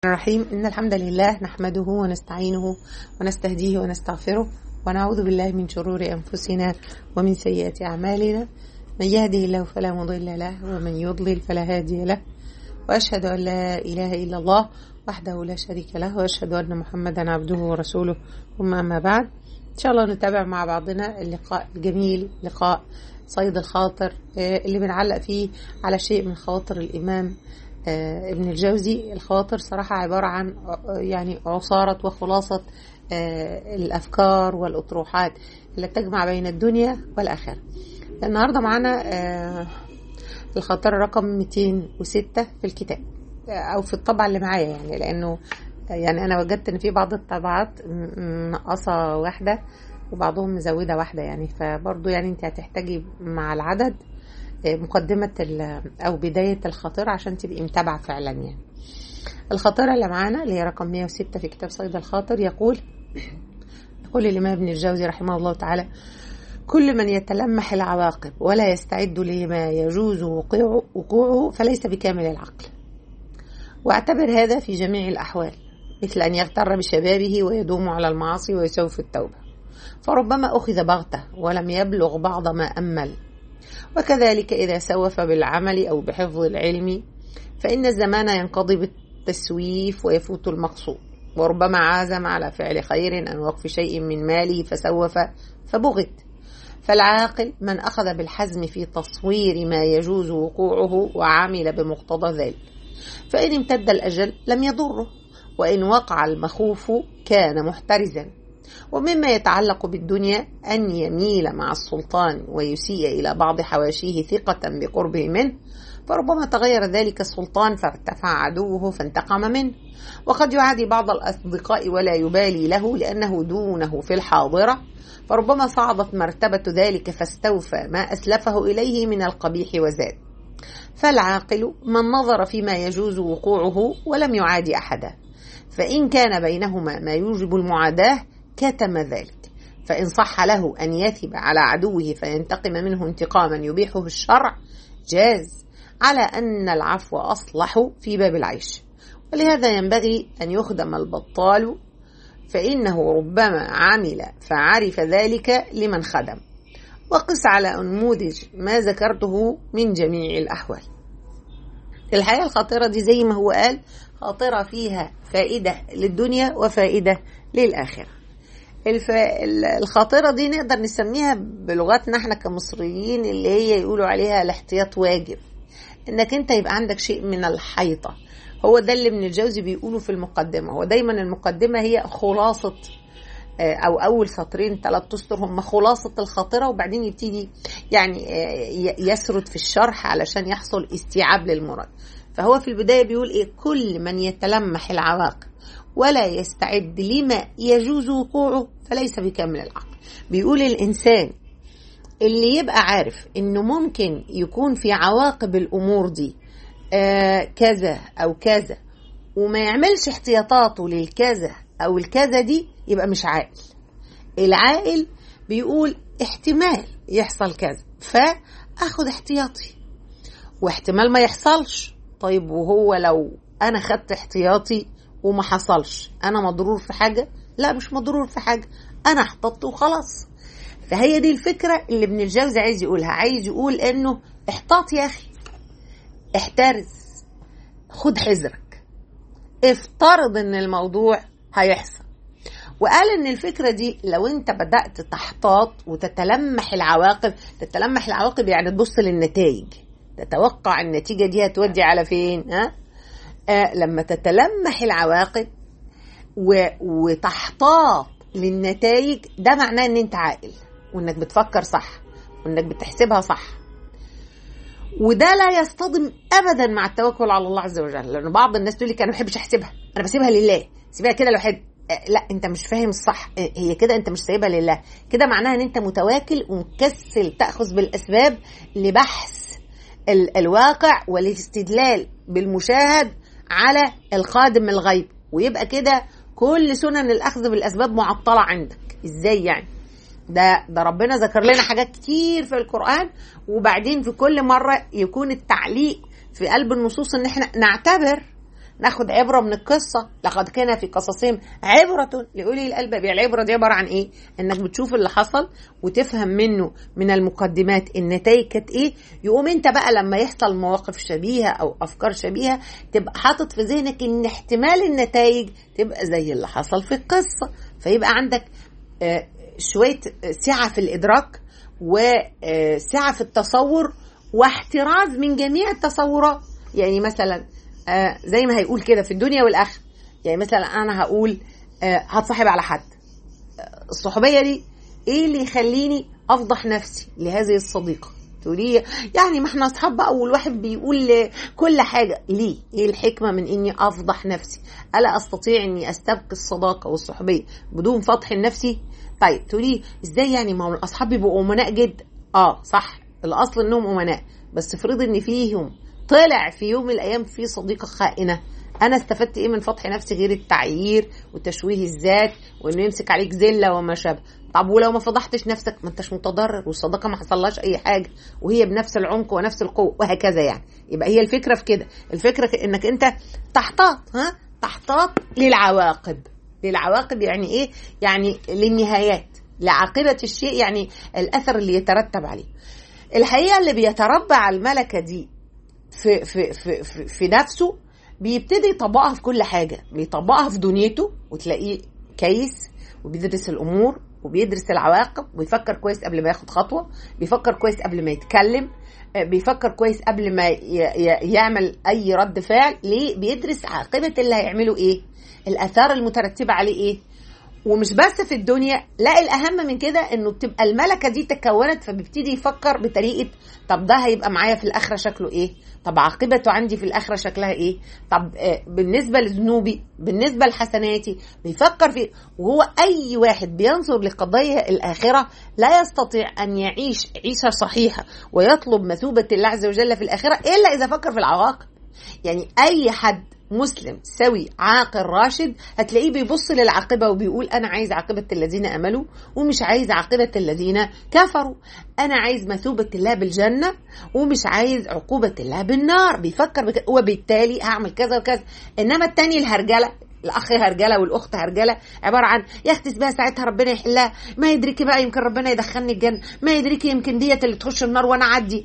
الرحيم إن الحمد لله نحمده ونستعينه ونستهديه ونستغفره ونعوذ بالله من شرور أنفسنا ومن سيئات أعمالنا من يهده الله فلا مضل له ومن يضلل فلا هادي له وأشهد أن لا إله إلا الله وحده لا شريك له وأشهد أن محمدا عبده ورسوله ثم أما بعد إن شاء الله نتابع مع بعضنا اللقاء الجميل لقاء صيد الخاطر اللي بنعلق فيه على شيء من خواطر الإمام ابن الجوزي الخواطر صراحة عبارة عن يعني عصارة وخلاصة الأفكار والأطروحات اللي تجمع بين الدنيا والآخرة النهاردة معانا الخاطر رقم 206 في الكتاب أو في الطبعة اللي معايا يعني لأنه يعني أنا وجدت إن في بعض الطبعات نقصة واحدة وبعضهم مزودة واحدة يعني فبرضو يعني أنت هتحتاجي مع العدد مقدمة أو بداية الخاطرة عشان تبقي متابعة فعلا يعني الخاطرة اللي معانا اللي هي رقم 106 في كتاب صيد الخاطر يقول يقول الإمام ابن الجوزي رحمه الله تعالى كل من يتلمح العواقب ولا يستعد لما يجوز وقوعه, وقوعه فليس بكامل العقل واعتبر هذا في جميع الأحوال مثل أن يغتر بشبابه ويدوم على المعاصي ويسوف التوبة فربما أخذ بغتة ولم يبلغ بعض ما أمل وكذلك إذا سوف بالعمل أو بحفظ العلم فإن الزمان ينقضي بالتسويف ويفوت المقصود وربما عازم على فعل خير أو وقف شيء من ماله فسوف فبغت فالعاقل من أخذ بالحزم في تصوير ما يجوز وقوعه وعمل بمقتضى ذلك فإن امتد الأجل لم يضره وإن وقع المخوف كان محترزا ومما يتعلق بالدنيا أن يميل مع السلطان ويسيء إلى بعض حواشيه ثقة بقربه منه فربما تغير ذلك السلطان فارتفع عدوه فانتقم منه وقد يعادي بعض الأصدقاء ولا يبالي له لأنه دونه في الحاضرة فربما صعدت مرتبة ذلك فاستوفى ما أسلفه إليه من القبيح وزاد فالعاقل من نظر فيما يجوز وقوعه ولم يعادي أحدا فإن كان بينهما ما يوجب المعاداة كتم ذلك فإن صح له أن يثب على عدوه فينتقم منه انتقاما يبيحه الشرع جاز على أن العفو أصلح في باب العيش ولهذا ينبغي أن يخدم البطال فإنه ربما عمل فعرف ذلك لمن خدم وقس على أنموذج ما ذكرته من جميع الأحوال الحياة الخاطرة دي زي ما هو قال خاطرة فيها فائدة للدنيا وفائدة للآخرة الف... الخاطرة دي نقدر نسميها بلغتنا احنا كمصريين اللي هي يقولوا عليها الاحتياط واجب انك انت يبقى عندك شيء من الحيطة هو ده اللي ابن الجوزي بيقوله في المقدمة هو دايما المقدمة هي خلاصة او اول سطرين ثلاث اسطر هم خلاصة الخاطرة وبعدين يبتدي يعني يسرد في الشرح علشان يحصل استيعاب للمراد فهو في البداية بيقول ايه كل من يتلمح العواقب ولا يستعد لما يجوز وقوعه فليس بكامل العقل بيقول الإنسان اللي يبقى عارف إنه ممكن يكون في عواقب الأمور دي آه كذا أو كذا وما يعملش احتياطاته للكذا أو الكذا دي يبقى مش عاقل العاقل بيقول احتمال يحصل كذا فأخد احتياطي واحتمال ما يحصلش طيب وهو لو أنا خدت احتياطي وما حصلش انا مضرور في حاجه لا مش مضرور في حاجه انا احتطت وخلاص فهي دي الفكره اللي ابن الجوزي عايز يقولها عايز يقول انه احتاط يا اخي احترز خد حذرك افترض ان الموضوع هيحصل وقال ان الفكره دي لو انت بدات تحتاط وتتلمح العواقب تتلمح العواقب يعني تبص للنتائج تتوقع النتيجه دي هتودي على فين ها آه لما تتلمح العواقب و... وتحتاط للنتائج ده معناه ان انت عاقل وانك بتفكر صح وانك بتحسبها صح وده لا يصطدم ابدا مع التوكل على الله عز وجل لان بعض الناس تقول لك انا ما بحبش احسبها انا بسيبها لله سيبها كده لوحدها آه لا انت مش فاهم الصح آه هي كده انت مش سايبها لله كده معناها ان انت متواكل ومكسل تاخذ بالاسباب لبحث ال... الواقع والاستدلال بالمشاهد على القادم الغيب ويبقى كده كل سنن الاخذ بالاسباب معطله عندك ازاي يعني ده ده ربنا ذكر لنا حاجات كتير في القران وبعدين في كل مره يكون التعليق في قلب النصوص ان احنا نعتبر ناخد عبره من القصه لقد كان في قصصهم عبره لاولي الالباب يعني العبره دي عباره عن ايه انك بتشوف اللي حصل وتفهم منه من المقدمات النتائج كانت ايه يقوم انت بقى لما يحصل مواقف شبيهه او افكار شبيهه تبقى حاطط في ذهنك ان احتمال النتائج تبقى زي اللي حصل في القصه فيبقى عندك آه، شويه سعه في الادراك وسعه في التصور واحتراز من جميع التصورات يعني مثلا آه، زي ما هيقول كده في الدنيا والاخره يعني مثلا انا هقول آه، هتصاحب على حد آه، الصحوبيه دي ايه اللي يخليني افضح نفسي لهذه الصديقه تقولي يعني ما احنا اصحاب بقى والواحد بيقول كل حاجه ليه ايه الحكمه من اني افضح نفسي الا استطيع اني استبقي الصداقه والصحوبيه بدون فضح لنفسي طيب تقولي ازاي يعني ما هو الاصحاب بيبقوا امناء جدا اه صح الاصل انهم امناء بس افرض ان فيهم طلع في يوم من الايام في صديقه خائنه انا استفدت ايه من فتح نفسي غير التعيير وتشويه الذات وانه يمسك عليك زله وما شابه طب ولو ما فضحتش نفسك ما انتش متضرر والصداقه ما حصلهاش اي حاجه وهي بنفس العمق ونفس القوه وهكذا يعني يبقى هي الفكره في كده الفكره في انك انت تحتاط ها تحتاط للعواقب للعواقب يعني ايه يعني للنهايات لعاقبه الشيء يعني الاثر اللي يترتب عليه الحقيقه اللي بيتربع على الملكه دي في في في في, في نفسه بيبتدي يطبقها في كل حاجه بيطبقها في دنيته وتلاقيه كيس وبيدرس الامور وبيدرس العواقب ويفكر كويس قبل ما ياخد خطوه بيفكر كويس قبل ما يتكلم آه، بيفكر كويس قبل ما ي- ي- يعمل اي رد فعل ليه بيدرس عاقبه اللي هيعمله ايه الاثار المترتبه عليه ايه ومش بس في الدنيا لا الاهم من كده انه بتبقى الملكه دي تكونت فبيبتدي يفكر بطريقه طب ده هيبقى معايا في الاخره شكله ايه طب عاقبته عندي في الاخره شكلها ايه طب آه، بالنسبه لذنوبي بالنسبه لحسناتي بيفكر في وهو اي واحد بينظر لقضايا الاخره لا يستطيع ان يعيش عيشه صحيحه ويطلب مثوبه الله عز وجل في الاخره الا اذا فكر في العواقب يعني اي حد مسلم سوي عاقل راشد هتلاقيه بيبص للعاقبه وبيقول انا عايز عاقبه الذين امنوا ومش عايز عاقبه الذين كفروا انا عايز مثوبه الله بالجنه ومش عايز عقوبه الله بالنار بيفكر بك... وبالتالي هعمل كذا وكذا انما التاني الهرجله الاخ هرجله والاخت هرجله عباره عن يا اختي بقى ساعتها ربنا يحلها ما يدريكي بقى يمكن ربنا يدخلني الجنه ما يدريكي يمكن ديت اللي تخش النار وانا اعدي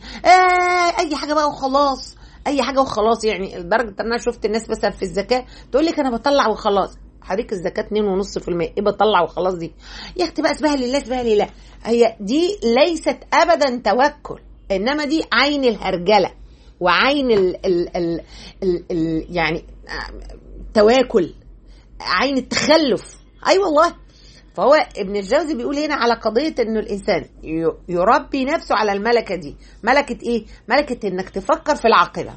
آه اي حاجه بقى وخلاص اي حاجه وخلاص يعني لدرجه ان انا شفت الناس مثلا في الزكاه تقول لك انا بطلع وخلاص حضرتك الزكاه 2.5% ايه بطلع وخلاص دي يا اختي بقى اسمها لله اسمها لله هي دي ليست ابدا توكل انما دي عين الهرجله وعين ال ال ال ال ال يعني تواكل عين التخلف اي أيوة والله فهو ابن الجوزي بيقول هنا على قضية انه الانسان يربي نفسه على الملكة دي ملكة ايه ملكة انك تفكر في العاقبة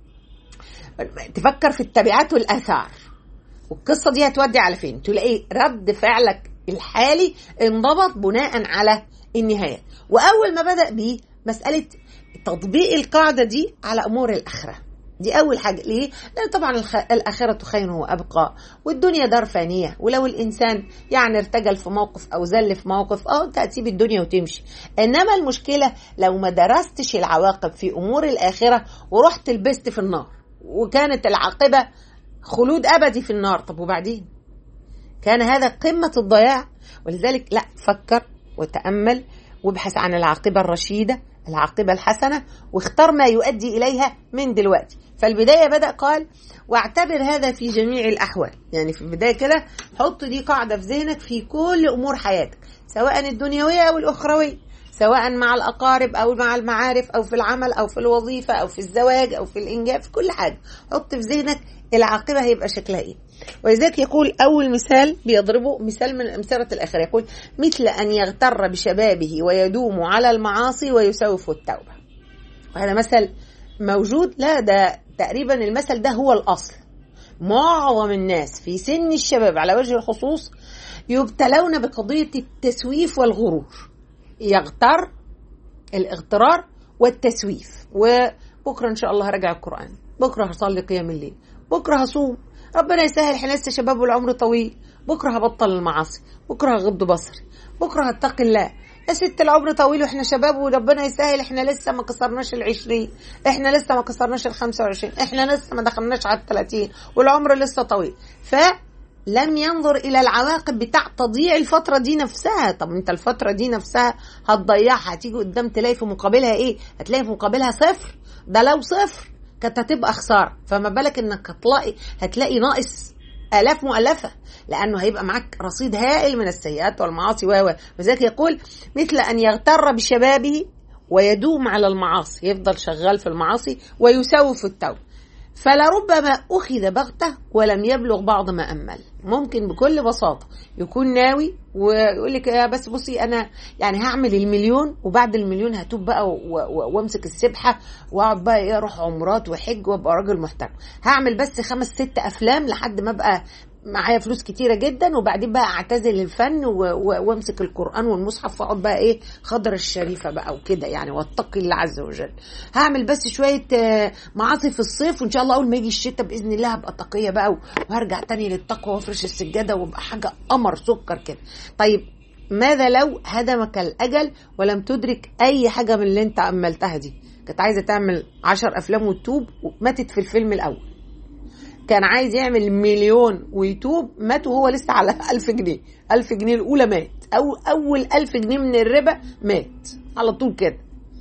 تفكر في التبعات والاثار والقصة دي هتودي على فين تلاقي رد فعلك الحالي انضبط بناء على النهاية واول ما بدأ بيه مسألة تطبيق القاعدة دي على امور الاخره دي أول حاجة ليه؟ لأن طبعا الآخرة خير وأبقى والدنيا دار فانية ولو الإنسان يعني ارتجل في موقف أو زل في موقف أه أنت هتسيب الدنيا وتمشي إنما المشكلة لو ما درستش العواقب في أمور الآخرة ورحت لبست في النار وكانت العاقبة خلود أبدي في النار طب وبعدين؟ كان هذا قمة الضياع ولذلك لا فكر وتأمل وابحث عن العاقبة الرشيدة العاقبة الحسنة واختار ما يؤدي إليها من دلوقتي فالبداية بدأ قال واعتبر هذا في جميع الأحوال يعني في البداية كده حط دي قاعدة في ذهنك في كل أمور حياتك سواء الدنيوية أو الأخروية سواء مع الأقارب أو مع المعارف أو في العمل أو في الوظيفة أو في الزواج أو في الإنجاب في كل حاجة حط في ذهنك العاقبة هيبقى شكلها إيه ولذلك يقول أول مثال بيضربه مثال من أمثلة الآخرة يقول مثل أن يغتر بشبابه ويدوم على المعاصي ويسوف التوبة وهذا مثل موجود لا ده تقريبا المثل ده هو الأصل معظم الناس في سن الشباب على وجه الخصوص يبتلون بقضية التسويف والغرور يغتر الاغترار والتسويف وبكرة إن شاء الله هرجع القرآن بكرة هصلي قيام الليل بكرة هصوم ربنا يسهل احنا لسه شباب والعمر طويل بكرة هبطل المعاصي بكرة هغض بصري بكرة هتقي الله يا ست العمر طويل واحنا شباب وربنا يسهل احنا لسه ما كسرناش العشرين احنا لسه ما كسرناش الخمسة وعشرين احنا لسه ما دخلناش على الثلاثين والعمر لسه طويل فلم ينظر الى العواقب بتاع تضييع الفتره دي نفسها طب انت الفتره دي نفسها هتضيعها هتيجي قدام تلاقي في مقابلها ايه هتلاقي في مقابلها صفر ده لو صفر كانت هتبقى خساره فما بالك انك هتلاقي هتلاقي ناقص آلاف مؤلفة لأنه هيبقى معك رصيد هائل من السيئات والمعاصي و وذلك يقول مثل أن يغتر بشبابه ويدوم على المعاصي يفضل شغال في المعاصي ويسوف في التوبة فلربما أخذ بغتة ولم يبلغ بعض ما أمل ممكن بكل بساطة يكون ناوي ويقول لك يا بس بصي أنا يعني هعمل المليون وبعد المليون هتوب بقى وامسك السبحة واقعد بقى ايه اروح عمرات وحج وابقى راجل محترم هعمل بس خمس ست افلام لحد ما ابقى معايا فلوس كتيرة جدا وبعدين بقى اعتزل الفن وامسك القرآن والمصحف واقعد بقى ايه خضر الشريفة بقى وكده يعني واتقي الله عز وجل هعمل بس شوية معاصي في الصيف وان شاء الله اول ما يجي الشتاء باذن الله هبقى تقية بقى وهرجع تاني للتقوى وافرش السجادة وابقى حاجة قمر سكر كده طيب ماذا لو هدمك الاجل ولم تدرك اي حاجة من اللي انت املتها دي كانت عايزة تعمل عشر افلام وتوب وماتت في الفيلم الاول كان عايز يعمل مليون ويتوب مات وهو لسه على ألف جنيه ألف جنيه الأولى مات أو أول ألف جنيه من الربا مات على طول كده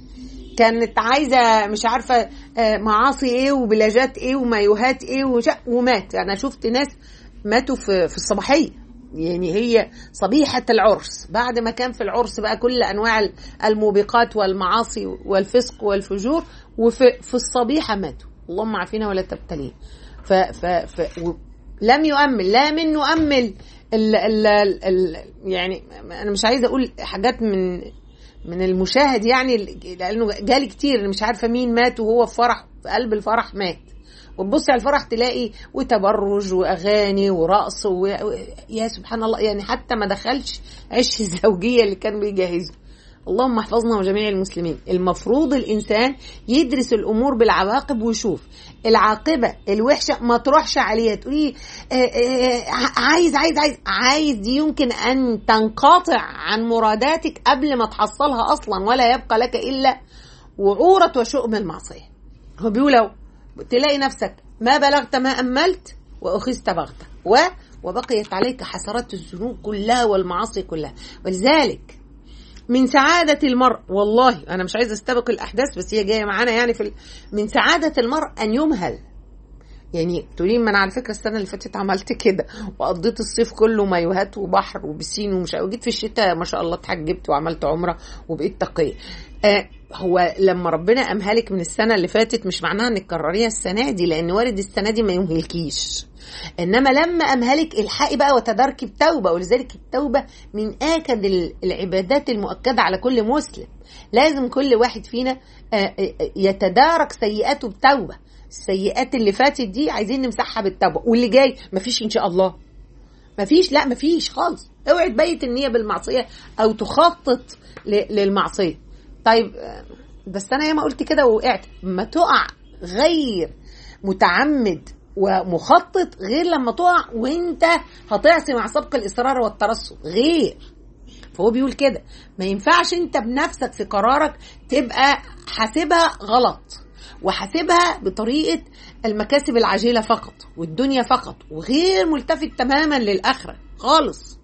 كانت عايزة مش عارفة معاصي ايه وبلاجات ايه ومايوهات ايه ومات أنا شفت ناس ماتوا في, في الصباحية يعني هي صبيحة العرس بعد ما كان في العرس بقى كل أنواع الموبقات والمعاصي والفسق والفجور وفي في الصبيحة ماتوا اللهم عافينا ولا تبتليه ف ف ف و لم يؤمل لا من نؤمل ال ال ال ال يعني انا مش عايزه اقول حاجات من من المشاهد يعني لانه جالي كتير انا مش عارفه مين مات وهو في فرح في قلب الفرح مات وتبصي على الفرح تلاقي وتبرج واغاني ورقص و... يا سبحان الله يعني حتى ما دخلش عش الزوجيه اللي كان بيجهزه اللهم احفظنا وجميع المسلمين المفروض الانسان يدرس الامور بالعواقب ويشوف العاقبه الوحشه ما تروحش عليها تقولي عايز عايز عايز عايز دي يمكن ان تنقطع عن مراداتك قبل ما تحصلها اصلا ولا يبقى لك الا وعوره وشؤم المعصيه هو بيقول تلاقي نفسك ما بلغت ما املت واخذت بغته و وبقيت عليك حسرات الذنوب كلها والمعاصي كلها ولذلك من سعادة المرء والله أنا مش عايزة أستبق الأحداث بس هي جاية معانا يعني في ال... من سعادة المرء أن يمهل يعني تقولين ما أنا على فكرة السنة اللي فاتت عملت كده وقضيت الصيف كله مايوهات وبحر وبسين ومش وجيت في الشتاء ما شاء الله اتحجبت وعملت عمرة وبقيت تقية آه هو لما ربنا أمهلك من السنة اللي فاتت مش معناها إنك تكرريها السنة دي لأن وارد السنة دي ما يمهلكيش انما لما امهلك الحقي بقى وتداركي بتوبه ولذلك التوبه من اكد العبادات المؤكده على كل مسلم لازم كل واحد فينا يتدارك سيئاته بتوبه السيئات اللي فاتت دي عايزين نمسحها بالتوبه واللي جاي مفيش ان شاء الله مفيش لا مفيش خالص اوعي تبيت النيه بالمعصيه او تخطط للمعصيه طيب بس انا ياما قلت كده ووقعت ما تقع غير متعمد ومخطط غير لما تقع وانت هتعصي مع سبق الاصرار والترصد غير فهو بيقول كده ما ينفعش انت بنفسك في قرارك تبقى حاسبها غلط وحاسبها بطريقه المكاسب العاجله فقط والدنيا فقط وغير ملتفت تماما للاخره خالص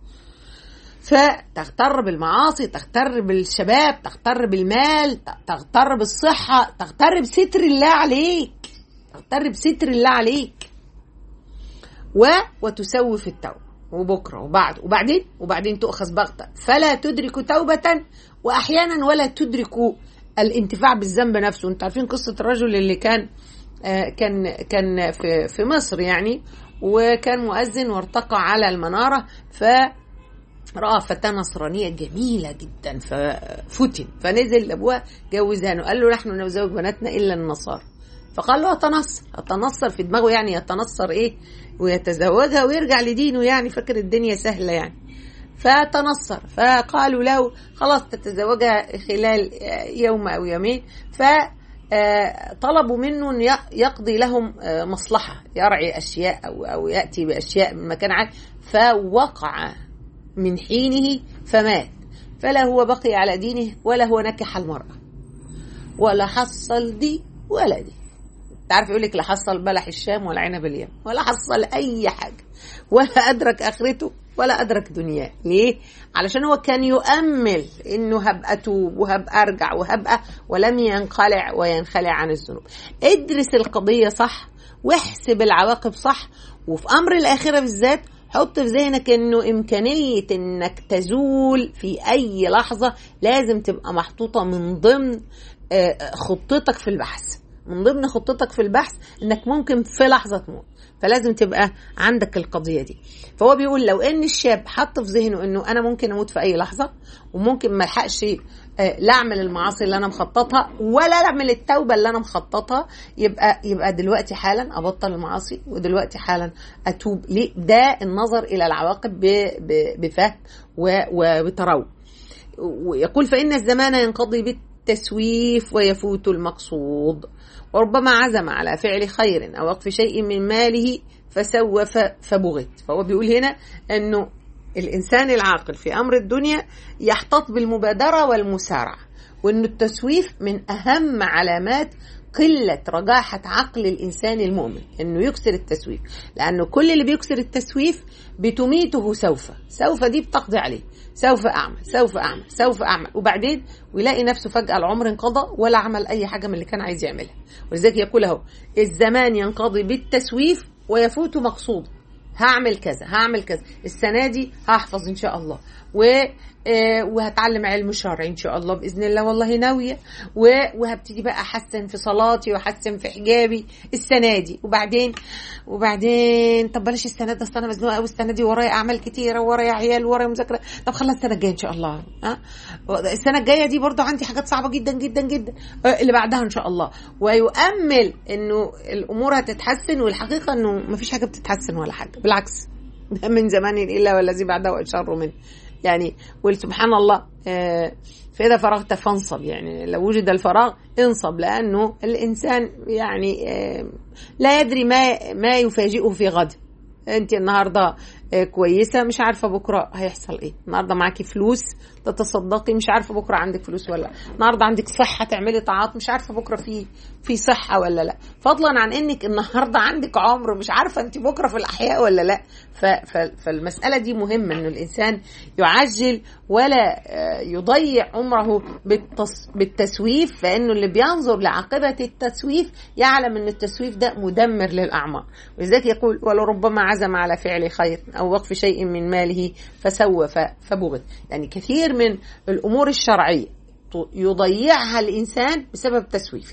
فتغتر بالمعاصي تغتر بالشباب تغتر بالمال تغتر بالصحه تغتر بستر الله عليك تغتر بستر الله عليك و وتسوي في التوبة وبكرة وبعد وبعدين وبعدين تؤخذ بغتة فلا تدرك توبة وأحيانا ولا تدرك الانتفاع بالذنب نفسه انتوا عارفين قصة الرجل اللي كان آه كان كان في في مصر يعني وكان مؤذن وارتقى على المنارة ف رأى فتاة نصرانية جميلة جدا ففتن فنزل لأبوها جوزها قال له نحن نزوج بناتنا إلا النصارى فقال له اتنصر اتنصر في دماغه يعني يتنصر ايه ويتزوجها ويرجع لدينه يعني فاكر الدنيا سهله يعني فتنصر فقالوا له خلاص تتزوجها خلال يوم او يومين ف طلبوا منه ان يقضي لهم مصلحه يرعي اشياء او او ياتي باشياء من مكان عام فوقع من حينه فمات فلا هو بقي على دينه ولا هو نكح المرأة ولا حصل دي ولا دي تعرف يقول لك لا حصل بلح الشام ولا عنب اليمن ولا حصل اي حاجه ولا ادرك اخرته ولا ادرك دنياه ليه علشان هو كان يؤمل انه هبقى توب وهبقى ارجع وهبقى ولم ينقلع وينخلع عن الذنوب ادرس القضيه صح واحسب العواقب صح وفي امر الاخره بالذات حط في ذهنك انه امكانيه انك تزول في اي لحظه لازم تبقى محطوطه من ضمن خطتك في البحث من ضمن خطتك في البحث انك ممكن في لحظه تموت فلازم تبقى عندك القضيه دي فهو بيقول لو ان الشاب حط في ذهنه انه انا ممكن اموت في اي لحظه وممكن ما الحقش لا اعمل المعاصي اللي انا مخططها ولا اعمل التوبه اللي انا مخططها يبقى يبقى دلوقتي حالا ابطل المعاصي ودلوقتي حالا اتوب ليه ده النظر الى العواقب بفهم وبتروي ويقول فان الزمان ينقضي بالتسويف ويفوت المقصود وربما عزم على فعل خير أو وقف شيء من ماله فسوف فبغت فهو بيقول هنا أنه الإنسان العاقل في أمر الدنيا يحتاط بالمبادرة والمسارعة وأن التسويف من أهم علامات قلة رجاحة عقل الإنسان المؤمن أنه يكسر التسويف لأنه كل اللي بيكسر التسويف بتميته سوف سوف دي بتقضي عليه سوف أعمل سوف أعمل سوف أعمل وبعدين ويلاقي نفسه فجأة العمر انقضى ولا عمل أي حاجة من اللي كان عايز يعملها ولذلك يقول أهو الزمان ينقضي بالتسويف ويفوت مقصوده هعمل كذا هعمل كذا السنة دي هحفظ إن شاء الله و وهتعلم علم الشرع ان شاء الله باذن الله والله ناويه وهبتدي بقى احسن في صلاتي واحسن في حجابي السنه دي وبعدين وبعدين طب بلاش السنه ده اصل انا مزنوقه قوي السنه دي ورايا اعمال كتيره ورايا عيال ورايا مذاكره طب خلص السنه الجايه ان شاء الله ها السنه الجايه دي برضو عندي حاجات صعبه جدا جدا جدا اللي بعدها ان شاء الله ويؤمل انه الامور هتتحسن والحقيقه انه مفيش حاجه بتتحسن ولا حاجه بالعكس من زمان الا والذي بعده شر منه يعني سبحان الله فإذا فرغت فانصب يعني لو وجد الفراغ انصب لأنه الإنسان يعني لا يدري ما ما يفاجئه في غد أنت النهاردة كويسة مش عارفة بكرة هيحصل إيه النهاردة معاكي فلوس تتصدقي مش عارفة بكرة عندك فلوس ولا النهاردة عندك صحة تعملي طاعات مش عارفة بكرة في في صحة ولا لا فضلا عن انك النهاردة عندك عمر مش عارفة انت بكرة في الأحياء ولا لا فالمسألة دي مهمة انه الإنسان يعجل ولا يضيع عمره بالتسويف فإنه اللي بينظر لعاقبة التسويف يعلم أن التسويف ده مدمر للأعمار ولذلك يقول ولربما عزم على فعل خير أو وقف شيء من ماله فسوف فبغت يعني كثير من الأمور الشرعية يضيعها الإنسان بسبب تسويفه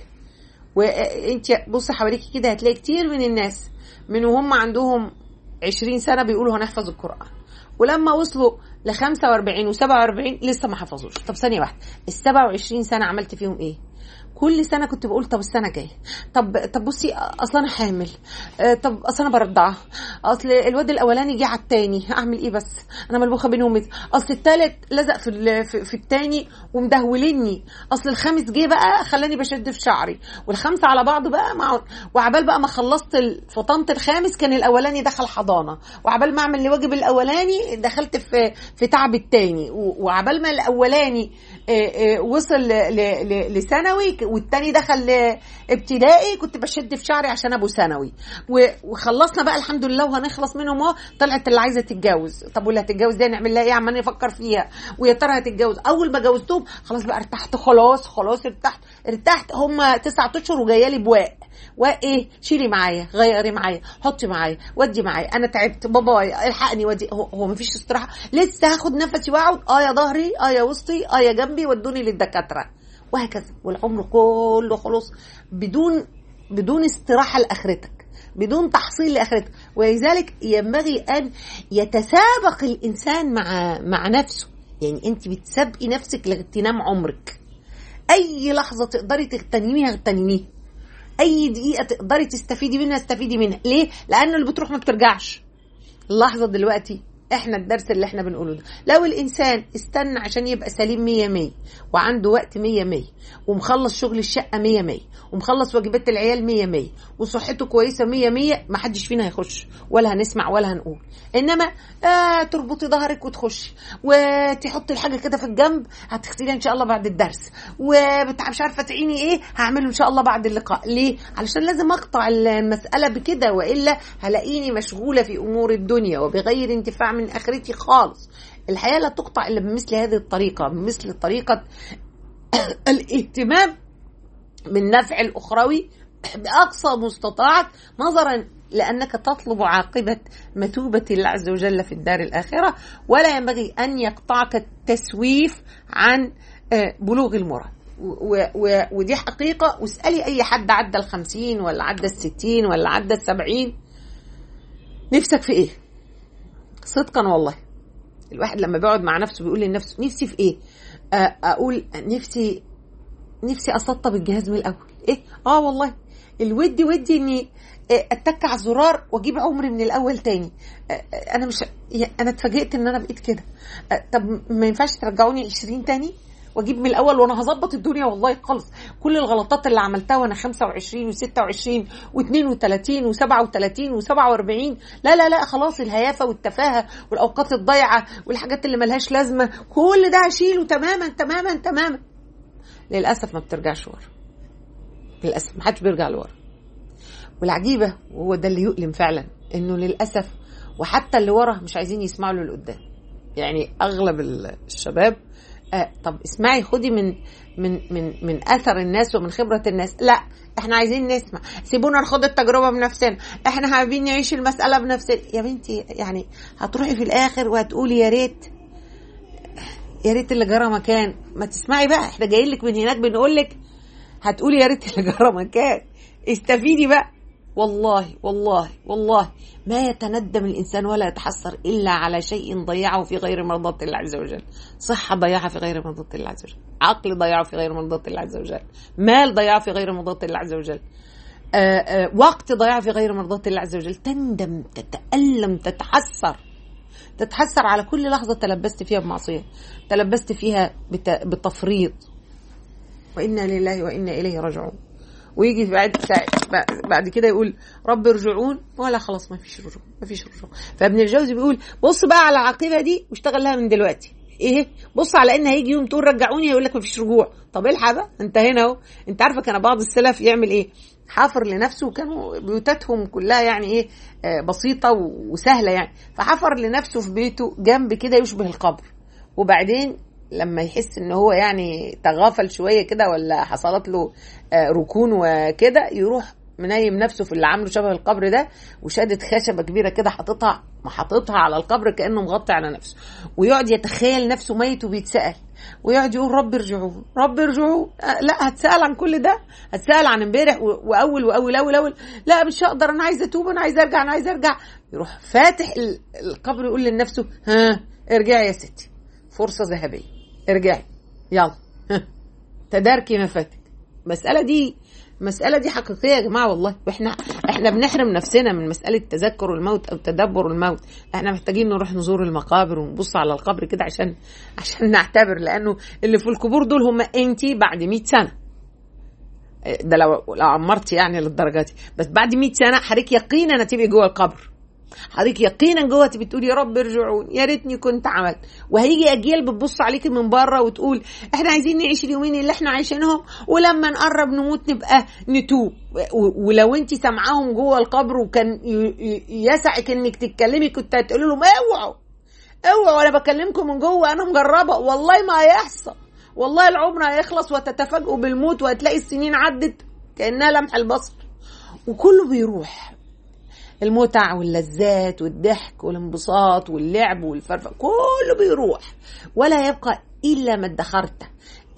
وانت بص حواليك كده هتلاقي كتير من الناس من وهم عندهم عشرين سنة بيقولوا هنحفظ القرآن ولما وصلوا ل 45 و 47 لسه ما حفظوش طب ثانية واحدة ال 27 سنة عملت فيهم ايه؟ كل سنه كنت بقول طب السنه الجايه طب طب بصي اصل انا حامل آه طب اصل انا برضعه اصل الواد الاولاني جه على التاني اعمل ايه بس انا ملبوخه بينهم اصل التالت لزق في في, في التاني ومدهولني اصل الخامس جه بقى خلاني بشد في شعري والخمسه على بعض بقى مع وعبال بقى ما خلصت فطنت الخامس كان الاولاني دخل حضانه وعبال ما اعمل الواجب الاولاني دخلت في في تعب التاني وعبال ما الاولاني وصل لثانوي والتاني دخل ابتدائي كنت بشد في شعري عشان ابو ثانوي وخلصنا بقى الحمد لله وهنخلص منهم اهو طلعت اللي عايزه تتجوز طب واللي هتتجوز دي نعمل لها ايه عمال نفكر فيها ويا ترى هتتجوز اول ما جوزتهم خلاص بقى ارتحت خلاص خلاص ارتحت ارتحت هم تسعة اشهر وجايه لي بواق وايه شيلي معايا غيري معايا حطي معايا ودي معايا انا تعبت بابايا الحقني ودي هو, هو مفيش استراحه لسه هاخد نفسي واقعد اه يا ظهري اه يا وسطي اه يا جنبي ودوني للدكاتره وهكذا والعمر كله خلاص بدون بدون استراحه لاخرتك بدون تحصيل لاخرتك ولذلك ينبغي ان يتسابق الانسان مع مع نفسه يعني انت بتسابقي نفسك لاغتنام عمرك اي لحظه تقدري تغتنميها اغتنميها اي دقيقه تقدري تستفيدي منها استفيدي منها ليه لانه اللي بتروح ما بترجعش اللحظه دلوقتي احنا الدرس اللي احنا بنقوله ده لو الانسان استنى عشان يبقى سليم مية مية وعنده وقت مية مية ومخلص شغل الشقة مية مية ومخلص واجبات العيال مية مية وصحته كويسة مية مية ما حدش فينا هيخش ولا هنسمع ولا هنقول انما آه تربطي ظهرك وتخشي وتحطي الحاجة كده في الجنب هتغسليها ان شاء الله بعد الدرس ومش عارفة تعيني ايه هعمله ان شاء الله بعد اللقاء ليه علشان لازم اقطع المسألة بكده والا هلاقيني مشغولة في امور الدنيا وبغير انتفاع من اخرتي خالص الحياه لا تقطع الا بمثل هذه الطريقه بمثل طريقه الاهتمام بالنفع الاخروي باقصى مستطاعك نظرا لانك تطلب عاقبه مثوبه الله عز وجل في الدار الاخره ولا ينبغي ان يقطعك التسويف عن بلوغ المراد ودي حقيقة واسألي أي حد عدى الخمسين ولا عدى الستين ولا عدى السبعين نفسك في إيه؟ صدقا والله الواحد لما بيقعد مع نفسه بيقول لنفسه نفسي في ايه اقول نفسي نفسي اسطب الجهاز من الاول ايه اه والله الودي ودي اني اتك على الزرار واجيب عمري من الاول تاني انا مش انا اتفاجئت ان انا بقيت كده طب ما ينفعش ترجعوني 20 تاني واجيب من الاول وانا هظبط الدنيا والله خالص كل الغلطات اللي عملتها وانا 25 و26 و32 و37 و47 لا لا لا خلاص الهيافه والتفاهه والاوقات الضايعه والحاجات اللي ملهاش لازمه كل ده هشيله تماما تماما تماما للاسف ما بترجعش ورا للاسف ما حدش بيرجع لورا والعجيبه وهو ده اللي يؤلم فعلا انه للاسف وحتى اللي ورا مش عايزين يسمعوا له لقدام يعني اغلب الشباب آه طب اسمعي خدي من من من من اثر الناس ومن خبره الناس لا احنا عايزين نسمع سيبونا ناخد التجربه بنفسنا احنا حابين نعيش المساله بنفسنا يا بنتي يعني هتروحي في الاخر وهتقولي يا ريت يا ريت اللي جرى مكان ما تسمعي بقى احنا جايين لك من هناك بنقول لك هتقولي يا ريت اللي جرى مكان استفيدي بقى والله والله والله ما يتندم الانسان ولا يتحسر الا على شيء ضيعه في غير مرضاه الله عز وجل صحه ضيعها في غير مرضاه الله عز وجل عقل ضيعه في غير مرضاه الله عز وجل مال ضيعه في غير مرضاه الله عز وجل آآ آآ وقت ضيعه في غير مرضاه الله عز وجل تندم تتالم تتحسر تتحسر على كل لحظه تلبست فيها بمعصيه تلبست فيها بتفريط وانا لله وانا اليه راجعون ويجي بعد بعد كده يقول رب ارجعون ولا خلاص ما فيش رجوع ما فيش رجوع فابن الجوزي بيقول بص بقى على العاقبه دي واشتغل لها من دلوقتي ايه بص على ان هيجي يوم تقول رجعوني يقول لك ما فيش رجوع طب الحق بقى انت هنا اهو انت عارفه كان بعض السلف يعمل ايه حفر لنفسه وكانوا بيوتاتهم كلها يعني ايه بسيطه وسهله يعني فحفر لنفسه في بيته جنب كده يشبه القبر وبعدين لما يحس ان هو يعني تغافل شويه كده ولا حصلت له ركون وكده يروح منيم نفسه في اللي عامله شبه القبر ده وشادت خشبه كبيره كده حاططها حاططها على القبر كانه مغطي على نفسه ويقعد يتخيل نفسه ميت وبيتسال ويقعد يقول رب ارجعون رب ارجعون لا هتسال عن كل ده هتسال عن امبارح واول واول اول اول لا مش هقدر انا عايز اتوب انا عايز ارجع انا عايز ارجع يروح فاتح القبر يقول لنفسه ها ارجعي يا ستي فرصه ذهبيه ارجعي يلا تداركي ما فاتك المساله دي المسألة دي حقيقية يا جماعة والله واحنا احنا بنحرم نفسنا من مسألة تذكر الموت او تدبر الموت احنا محتاجين نروح نزور المقابر ونبص على القبر كده عشان عشان نعتبر لانه اللي في القبور دول هم انت بعد 100 سنة ده لو لو عمرت يعني للدرجة دي بس بعد 100 سنة حضرتك يقينا هتبقي جوه القبر حضرتك يقينا جوه تبقي تقولي يا رب ارجعون يا ريتني كنت عملت وهيجي اجيال بتبص عليكي من بره وتقول احنا عايزين نعيش اليومين اللي احنا عايشينهم ولما نقرب نموت نبقى نتوب ولو انت سامعاهم جوه القبر وكان يسعك انك تتكلمي كنت هتقولي لهم اوعوا اوعوا انا بكلمكم من جوه انا مجربه والله ما هيحصل والله العمر هيخلص وتتفاجئوا بالموت وهتلاقي السنين عدت كانها لمح البصر وكله بيروح المتع واللذات والضحك والانبساط واللعب والفرفة كله بيروح ولا يبقى إلا ما ادخرته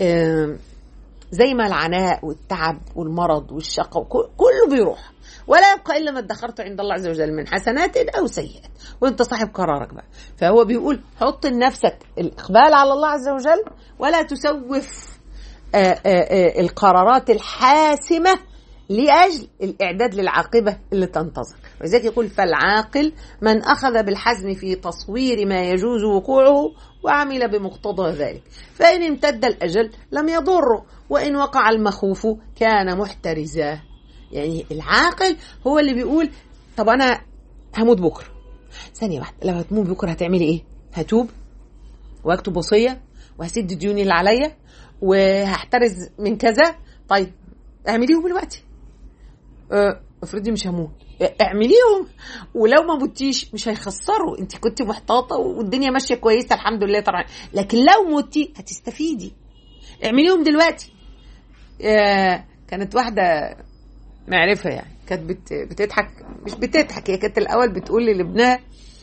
زي ما العناء والتعب والمرض والشقاء كله بيروح ولا يبقى الا ما ادخرته عند الله عز وجل من حسنات او سيئات وانت صاحب قرارك بقى فهو بيقول حط لنفسك الاقبال على الله عز وجل ولا تسوف آآ آآ القرارات الحاسمه لاجل الاعداد للعاقبه اللي تنتظر ولذلك يقول فالعاقل من اخذ بالحزم في تصوير ما يجوز وقوعه وعمل بمقتضى ذلك فان امتد الاجل لم يضره وان وقع المخوف كان محترزا يعني العاقل هو اللي بيقول طب انا هموت بكره ثانيه واحده لو هتموت بكره هتعملي ايه هتوب واكتب وصيه وهسد ديوني اللي عليا وهحترز من كذا طيب اعمليهم دلوقتي اه، افرضي مش هموت اعمليهم ولو ما متيش مش هيخسروا انت كنت محتاطه والدنيا ماشيه كويسه الحمد لله طبعا لكن لو متي هتستفيدي اعمليهم دلوقتي اه، كانت واحده معرفه يعني كانت بت بتضحك مش بتضحك هي كانت الاول بتقول لابنها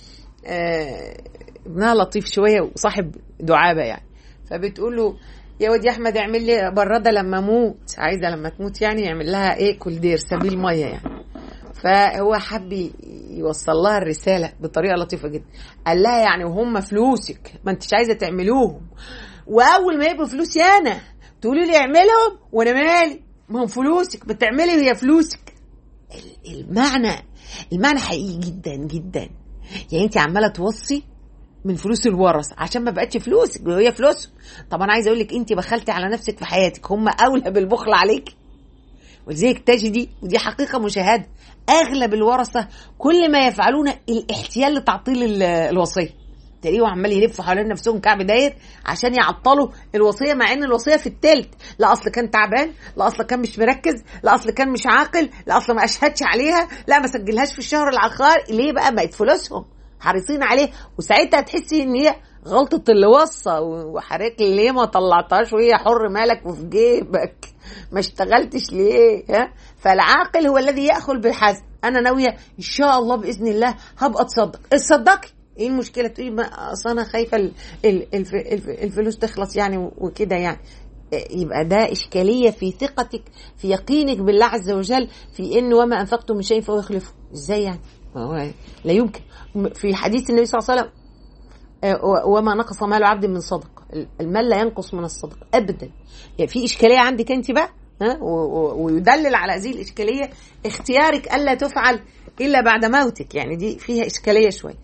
اه، ابنها لطيف شويه وصاحب دعابه يعني فبتقول له يا واد يا احمد اعمل لي براده لما اموت عايزه لما تموت يعني يعمل لها ايه كولدير سبيل ميه يعني فهو حب يوصل لها الرساله بطريقه لطيفه جدا قال لها يعني وهم فلوسك ما انتش عايزه تعملوهم واول ما يبقوا فلوسي انا تقولي لي اعملهم وانا مالي ما هم فلوسك بتعملي وهي فلوسك المعنى المعنى حقيقي جدا جدا يعني انت عماله توصي من فلوس الورث عشان ما بقتش فلوسك وهي فلوسهم طب انا عايزه اقول لك انت بخلتي على نفسك في حياتك هم اولى بالبخل عليك ولذلك تجدي ودي حقيقه مشاهده اغلب الورثه كل ما يفعلون الاحتيال لتعطيل الوصيه تلاقيهم عمال يلفوا حوالين نفسهم كعب داير عشان يعطلوا الوصيه مع ان الوصيه في التالت لا اصل كان تعبان لا اصل كان مش مركز لا اصل كان مش عاقل لا اصل ما اشهدش عليها لا ما سجلهاش في الشهر العقاري ليه بقى بقت فلوسهم حريصين عليه وساعتها تحسي ان هي غلطة اللي وصى وحضرتك ليه ما طلعتهاش وهي حر مالك وفي جيبك ما اشتغلتش ليه ها فالعاقل هو الذي ياخذ بالحزم انا ناويه ان شاء الله باذن الله هبقى اتصدق اتصدقي ايه المشكله تقولي ما اصل انا خايفه ال- ال- الف- الف- الفلوس تخلص يعني وكده يعني يبقى ده إشكالية في ثقتك في يقينك بالله عز وجل في إن وما أنفقتم من شيء فهو يخلفه إزاي يعني ما هو لا يمكن في حديث النبي صلى الله عليه وسلم آه، وما نقص مال عبد من صدقة المال لا ينقص من الصدقة أبدا يعني في إشكالية عندك أنت بقى ها و- و- ويدلل على هذه الإشكالية اختيارك ألا تفعل إلا بعد موتك يعني دي فيها إشكالية شوية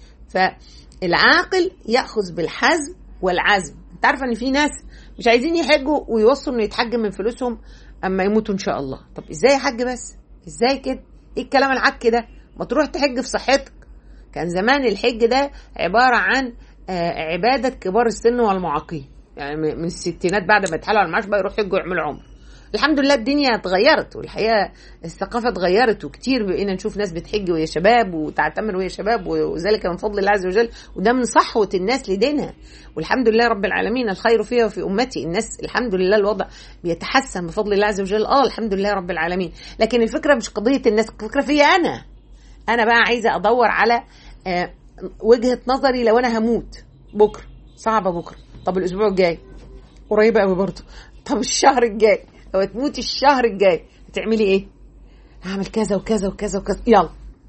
فالعاقل يأخذ بالحزم والعزم انت عارفه ان في ناس مش عايزين يحجوا ويوصوا انه يتحج من فلوسهم اما يموتوا ان شاء الله طب ازاي حج بس ازاي كده ايه الكلام العك ده ما تروح تحج في صحتك كان زمان الحج ده عباره عن آه، عباده كبار السن والمعاقين يعني من من الستينات بعد ما يتحالوا على المعاش بقى يروحوا يحجوا يعملوا عمره الحمد لله الدنيا اتغيرت والحقيقه الثقافه اتغيرت وكتير بقينا نشوف ناس بتحج وهي شباب وتعتمر وهي شباب وذلك من فضل الله عز وجل وده من صحوه الناس لدينها والحمد لله رب العالمين الخير فيها وفي امتي الناس الحمد لله الوضع بيتحسن بفضل الله عز وجل اه الحمد لله رب العالمين لكن الفكره مش قضيه الناس الفكره فيا انا انا بقى عايزه ادور على آه، وجهه نظري لو انا هموت بكره صعبه بكره طب الاسبوع الجاي قريبه قوي برضه طب الشهر الجاي لو تموتي الشهر الجاي هتعملي ايه هعمل كذا وكذا وكذا وكذا يلا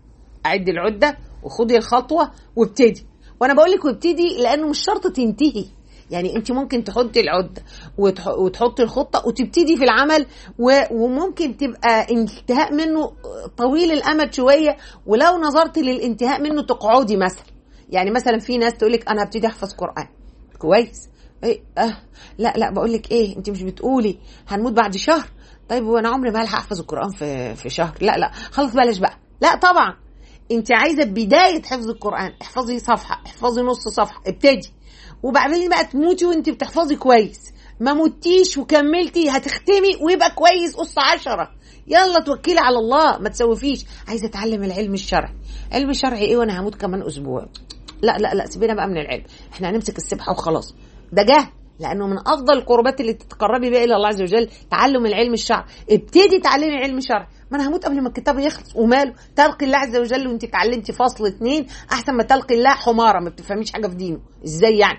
عدي العده وخدي الخطوه وابتدي وانا بقول لك وابتدي لانه مش شرط تنتهي يعني انت ممكن تحطي العده وتح- وتحطي الخطه وتبتدي في العمل و- وممكن تبقى انتهاء منه طويل الامد شويه ولو نظرت للانتهاء منه تقعدي مثلا يعني مثلا في ناس تقول لك انا هبتدي احفظ قران كويس ايه اه لا لا بقول لك ايه انت مش بتقولي هنموت بعد شهر طيب وانا عمري ما هلحق احفظ القران في في شهر لا لا خلاص بلاش بقى لا طبعا انت عايزه بدايه حفظ القران احفظي صفحه احفظي نص صفحه ابتدي وبعدين بقى تموتي وانت بتحفظي كويس ما متيش وكملتي هتختمي ويبقى كويس قص عشرة يلا توكلي على الله ما تسوفيش عايزه اتعلم العلم الشرعي علم الشرعي ايه وانا هموت كمان اسبوع لا لا لا سيبينا بقى من العلم احنا هنمسك السبحه وخلاص ده جهل لانه من افضل القربات اللي تتقربي بيها الى الله عز وجل تعلم العلم الشرعي ابتدي تعلمي علم الشرع ما انا هموت قبل ما الكتاب يخلص وماله تلقي الله عز وجل وانت اتعلمتي فصل اتنين احسن ما تلقي الله حماره ما بتفهميش حاجه في دينه ازاي يعني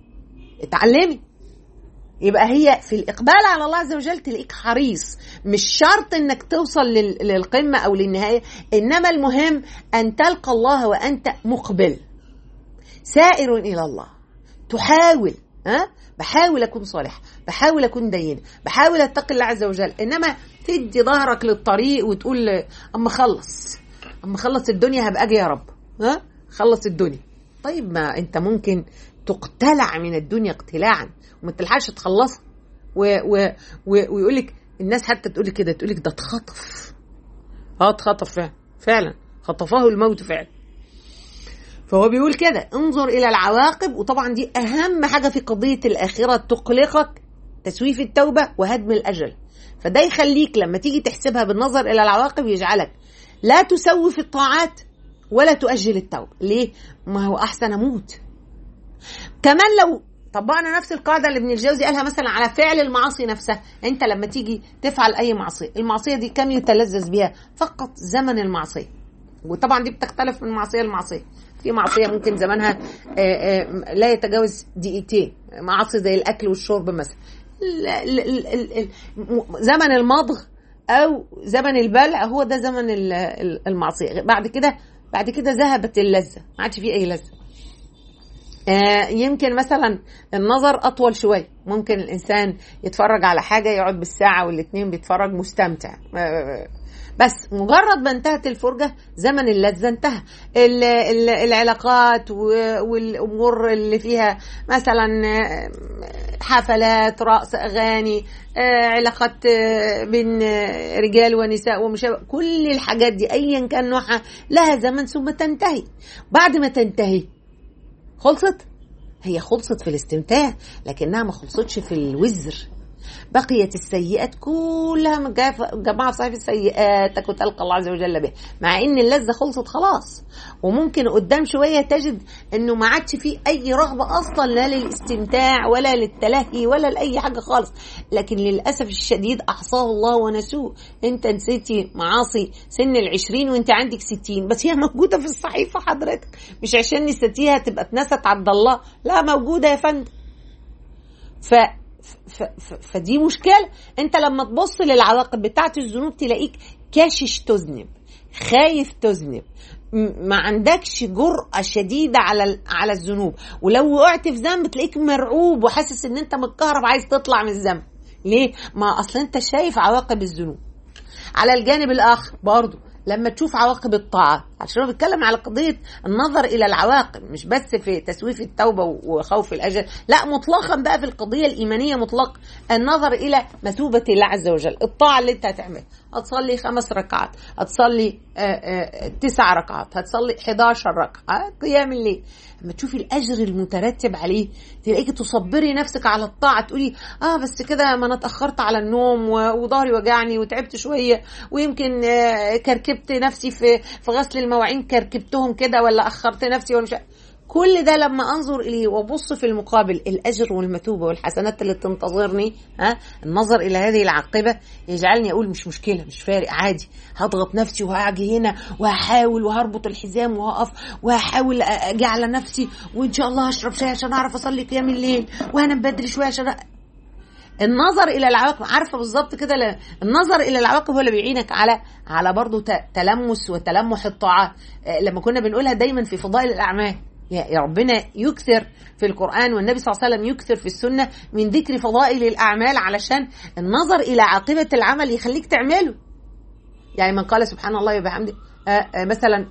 اتعلمي يبقى هي في الاقبال على الله عز وجل تلاقيك حريص مش شرط انك توصل لل- للقمه او للنهايه انما المهم ان تلقى الله وانت مقبل سائر الى الله تحاول ها بحاول اكون صالح بحاول اكون دين بحاول اتقي الله عز وجل انما تدي ظهرك للطريق وتقول اما خلص اما خلص الدنيا هبقى اجي يا رب ها خلص الدنيا طيب ما انت ممكن تقتلع من الدنيا اقتلاعا وما تلحقش تخلصها و و و ويقول لك الناس حتى تقول لك كده تقول لك ده اتخطف اه اتخطف فعلا فعلا خطفه الموت فعلا فهو بيقول كده انظر الى العواقب وطبعا دي اهم حاجه في قضيه الاخره تقلقك تسويف التوبه وهدم الاجل فده يخليك لما تيجي تحسبها بالنظر الى العواقب يجعلك لا تسوف الطاعات ولا تؤجل التوبه ليه ما هو احسن اموت كمان لو طبقنا نفس القاعده اللي ابن الجوزي قالها مثلا على فعل المعاصي نفسها انت لما تيجي تفعل اي معصيه المعصيه دي كم يتلذذ بها فقط زمن المعصيه وطبعا دي بتختلف من معصيه لمعصيه في معصيه ممكن زمانها لا يتجاوز دقيقتين معاصي زي الاكل والشرب مثلا زمن المضغ او زمن البلع هو ده زمن المعصيه بعد كده بعد كده ذهبت اللذه ما عادش فيه اي لذه آه يمكن مثلا النظر اطول شويه ممكن الانسان يتفرج على حاجه يقعد بالساعه والاثنين بيتفرج مستمتع آه بس مجرد ما انتهت الفرجه زمن اللذه انتهى ال ال العلاقات والامور اللي فيها مثلا حفلات رقص اغاني علاقات بين رجال ونساء ومشابه كل الحاجات دي ايا كان نوعها لها زمن ثم تنتهي بعد ما تنتهي خلصت هي خلصت في الاستمتاع لكنها ما خلصتش في الوزر بقيت السيئات كلها جماعة في صحيح السيئات وتلقى الله عز وجل بها مع ان اللذة خلصت خلاص وممكن قدام شوية تجد انه ما عادش فيه اي رغبة اصلا لا للاستمتاع ولا للتلهي ولا لاي حاجة خالص لكن للأسف الشديد احصاه الله ونسوه انت نسيتي معاصي سن العشرين وانت عندك ستين بس هي موجودة في الصحيفة حضرتك مش عشان نسيتيها تبقى اتنست عبد الله لا موجودة يا فندم ف ف ف فدي مشكله انت لما تبص للعواقب بتاعه الذنوب تلاقيك كاشش تذنب خايف تذنب ما عندكش جرأة شديدة على على الذنوب ولو وقعت في ذنب تلاقيك مرعوب وحاسس ان انت متكهرب عايز تطلع من الذنب ليه ما اصل انت شايف عواقب الذنوب على الجانب الاخر برضه لما تشوف عواقب الطاعة عشان هو بيتكلم على قضية النظر إلى العواقب مش بس في تسويف التوبة وخوف الأجل لا مطلقا بقى في القضية الإيمانية مطلق النظر إلى مثوبة الله عز وجل الطاعة اللي أنت هتعملها هتصلي خمس ركعات هتصلي تسع ركعات هتصلي 11 ركعة قيام الليل لما تشوفي الاجر المترتب عليه تلاقيكي تصبري نفسك على الطاعه تقولي اه بس كده ما انا اتاخرت على النوم وظهري وجعني وتعبت شويه ويمكن كركبت نفسي في في غسل المواعين كركبتهم كده ولا اخرت نفسي ولا مش كل ده لما انظر اليه وابص في المقابل الاجر والمثوبه والحسنات اللي تنتظرني ها النظر الى هذه العاقبه يجعلني اقول مش مشكله مش فارق عادي هضغط نفسي وهاجي هنا وهحاول وهربط الحزام وهقف وهحاول اجي على نفسي وان شاء الله هشرب شاي عشان اعرف اصلي قيام الليل وانام بدري شويه عشان النظر الى العواقب عارفه بالظبط كده النظر الى العواقب هو اللي بيعينك على على برضه تلمس وتلمح الطاعات لما كنا بنقولها دايما في فضائل الاعمال يا ربنا يكثر في القرآن والنبي صلى الله عليه وسلم يكثر في السنة من ذكر فضائل الأعمال علشان النظر إلى عاقبة العمل يخليك تعمله يعني من قال سبحان الله وبحمده مثلا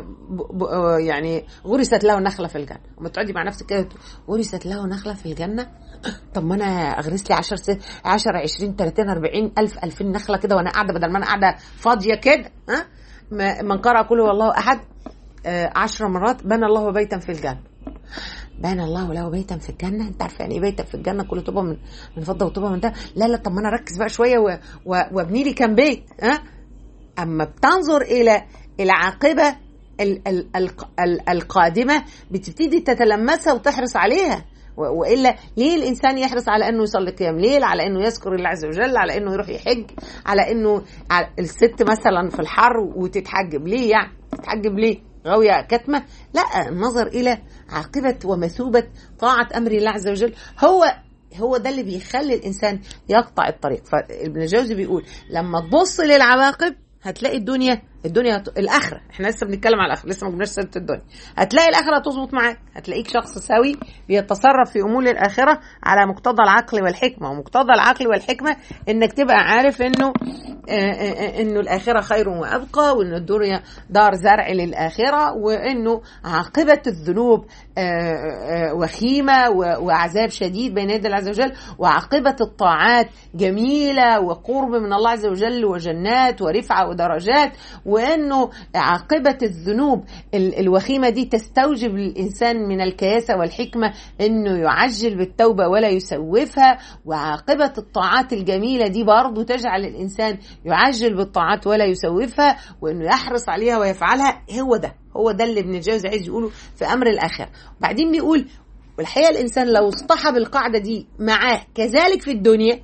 يعني غرست له نخله في الجنه وما تقعدي مع نفسك كده غرست له نخله في الجنه طب ما انا اغرس لي 10 10 20 30 40 الف 2000 نخله كده وانا قاعده بدل ما انا قاعده فاضيه كده ها من قرأ كل والله احد عشر مرات بنى الله بيتا في الجنه بنى الله له بيتا في الجنه انت عارف يعني ايه بيتا في الجنه كله طوبه من من فضه وطوبه من ده لا لا طب ما انا اركز بقى شويه و... و... وابني لي كام بيت ها اما بتنظر الى العاقبه ال... ال... ال... ال... القادمه بتبتدي تتلمسها وتحرص عليها والا ليه الانسان يحرص على انه يصلي قيام ليل على انه يذكر الله عز وجل على انه يروح يحج على انه الست مثلا في الحر وتتحجب ليه يعني تتحجب ليه غاوية كتمة لا النظر إلى عاقبة ومثوبة طاعة أمر الله عز وجل هو هو ده اللي بيخلي الإنسان يقطع الطريق فابن الجوزي بيقول لما تبص للعواقب هتلاقي الدنيا الدنيا هت... الاخره احنا لسه بنتكلم على الاخره لسه ما جبناش سيره الدنيا هتلاقي الاخره تظبط معاك هتلاقيك شخص سوي بيتصرف في امور الاخره على مقتضى العقل والحكمه ومقتضى العقل والحكمه انك تبقى عارف انه آه، آه، آه، انه الاخره خير وابقى وان الدنيا دار زرع للاخره وانه عاقبه الذنوب آه، آه، وخيمه و- وعذاب شديد بين يدي الله عز وجل وعاقبه الطاعات جميله وقرب من الله عز وجل وجنات ورفعه ودرجات وانه عاقبه الذنوب ال- الوخيمه دي تستوجب للانسان من الكياسه والحكمه انه يعجل بالتوبه ولا يسوفها وعاقبه الطاعات الجميله دي برضه تجعل الانسان يعجل بالطاعات ولا يسوفها وانه يحرص عليها ويفعلها هو ده هو ده اللي ابن الجوزي عايز يقوله في امر الاخره وبعدين بيقول والحقيقه الانسان لو اصطحب القاعده دي معاه كذلك في الدنيا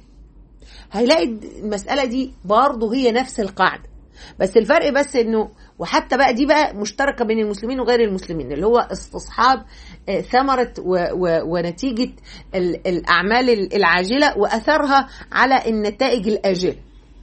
هيلاقي المساله دي برضه هي نفس القاعده بس الفرق بس انه وحتى بقى دي بقى مشتركه بين المسلمين وغير المسلمين اللي هو استصحاب آه، ثمره و و ونتيجه ال- الاعمال العاجله واثرها على النتائج الاجله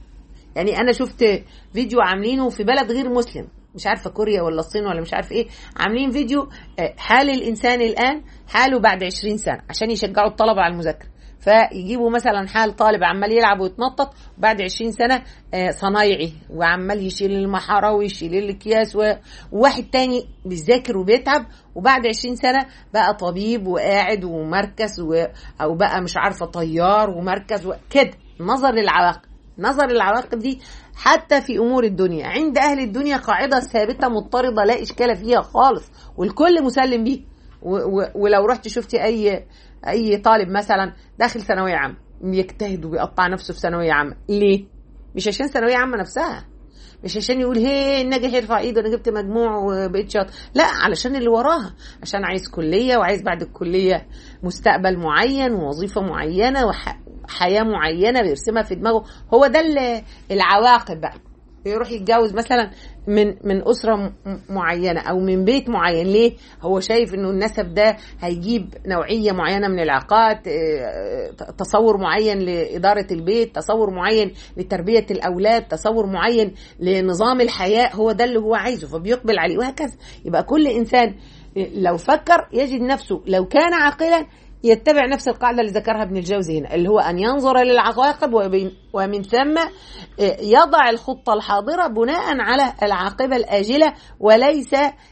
يعني انا شفت فيديو عاملينه في بلد غير مسلم مش عارفه كوريا ولا الصين ولا مش عارف ايه عاملين فيديو آه، حال الانسان الان حاله بعد 20 سنه عشان يشجعوا الطلبه على المذاكره فيجيبوا مثلا حال طالب عمال يلعب ويتنطط وبعد 20 سنه آه، صنايعي وعمال يشيل المحاره ويشيل الاكياس و- وواحد تاني بيذاكر وبيتعب وبعد 20 سنه بقى طبيب وقاعد ومركز و... او بقى مش عارفه طيار ومركز وكده نظر للعواقب نظر للعواقب دي حتى في امور الدنيا عند اهل الدنيا قاعده ثابته مضطرده لا اشكال فيها خالص والكل مسلم بيه و- و- ولو رحت شفتي اي اي طالب مثلا داخل ثانويه عامه بيجتهد وبيقطع نفسه في ثانويه عامه ليه مش عشان ثانويه عامه نفسها مش عشان يقول هي الناجح يرفع ايده انا جبت مجموع وبقيت شاطر لا علشان اللي وراها عشان عايز كليه وعايز بعد الكليه مستقبل معين ووظيفه معينه وحياه معينه بيرسمها في دماغه هو ده ال- العواقب بقى يروح يتجوز مثلا من من اسره م- معينه او من بيت معين ليه هو شايف انه النسب ده هيجيب نوعيه معينه من العلاقات آه، تصور معين لاداره البيت تصور معين لتربيه الاولاد تصور معين لنظام الحياه هو ده اللي هو عايزه فبيقبل عليه وهكذا يبقى كل انسان لو فكر يجد نفسه لو كان عاقلا يتبع نفس القاعدة اللي ذكرها ابن الجوزي هنا اللي هو أن ينظر للعواقب وبين- ومن ثم يضع الخطة الحاضرة بناء على العاقبة الآجلة وليس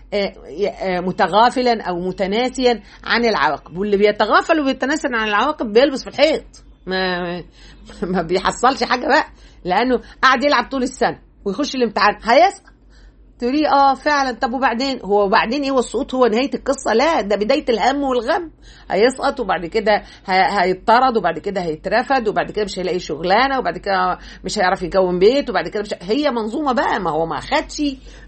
متغافلا أو متناسيا عن العواقب واللي بيتغافل وبيتناسى عن العواقب بيلبس في الحيط ما ما بيحصلش حاجة بقى لأنه قاعد يلعب طول السنة ويخش الامتحان هيسقط تقولي اه فعلا طب وبعدين هو وبعدين ايه والسقوط هو نهايه القصه لا ده بدايه الهم والغم هيسقط وبعد كده ه- هيطرد وبعد كده هيترفد وبعد كده مش هيلاقي شغلانه وبعد كده مش هيعرف يكون بيت وبعد كده مش هي منظومه بقى ما هو ما خدش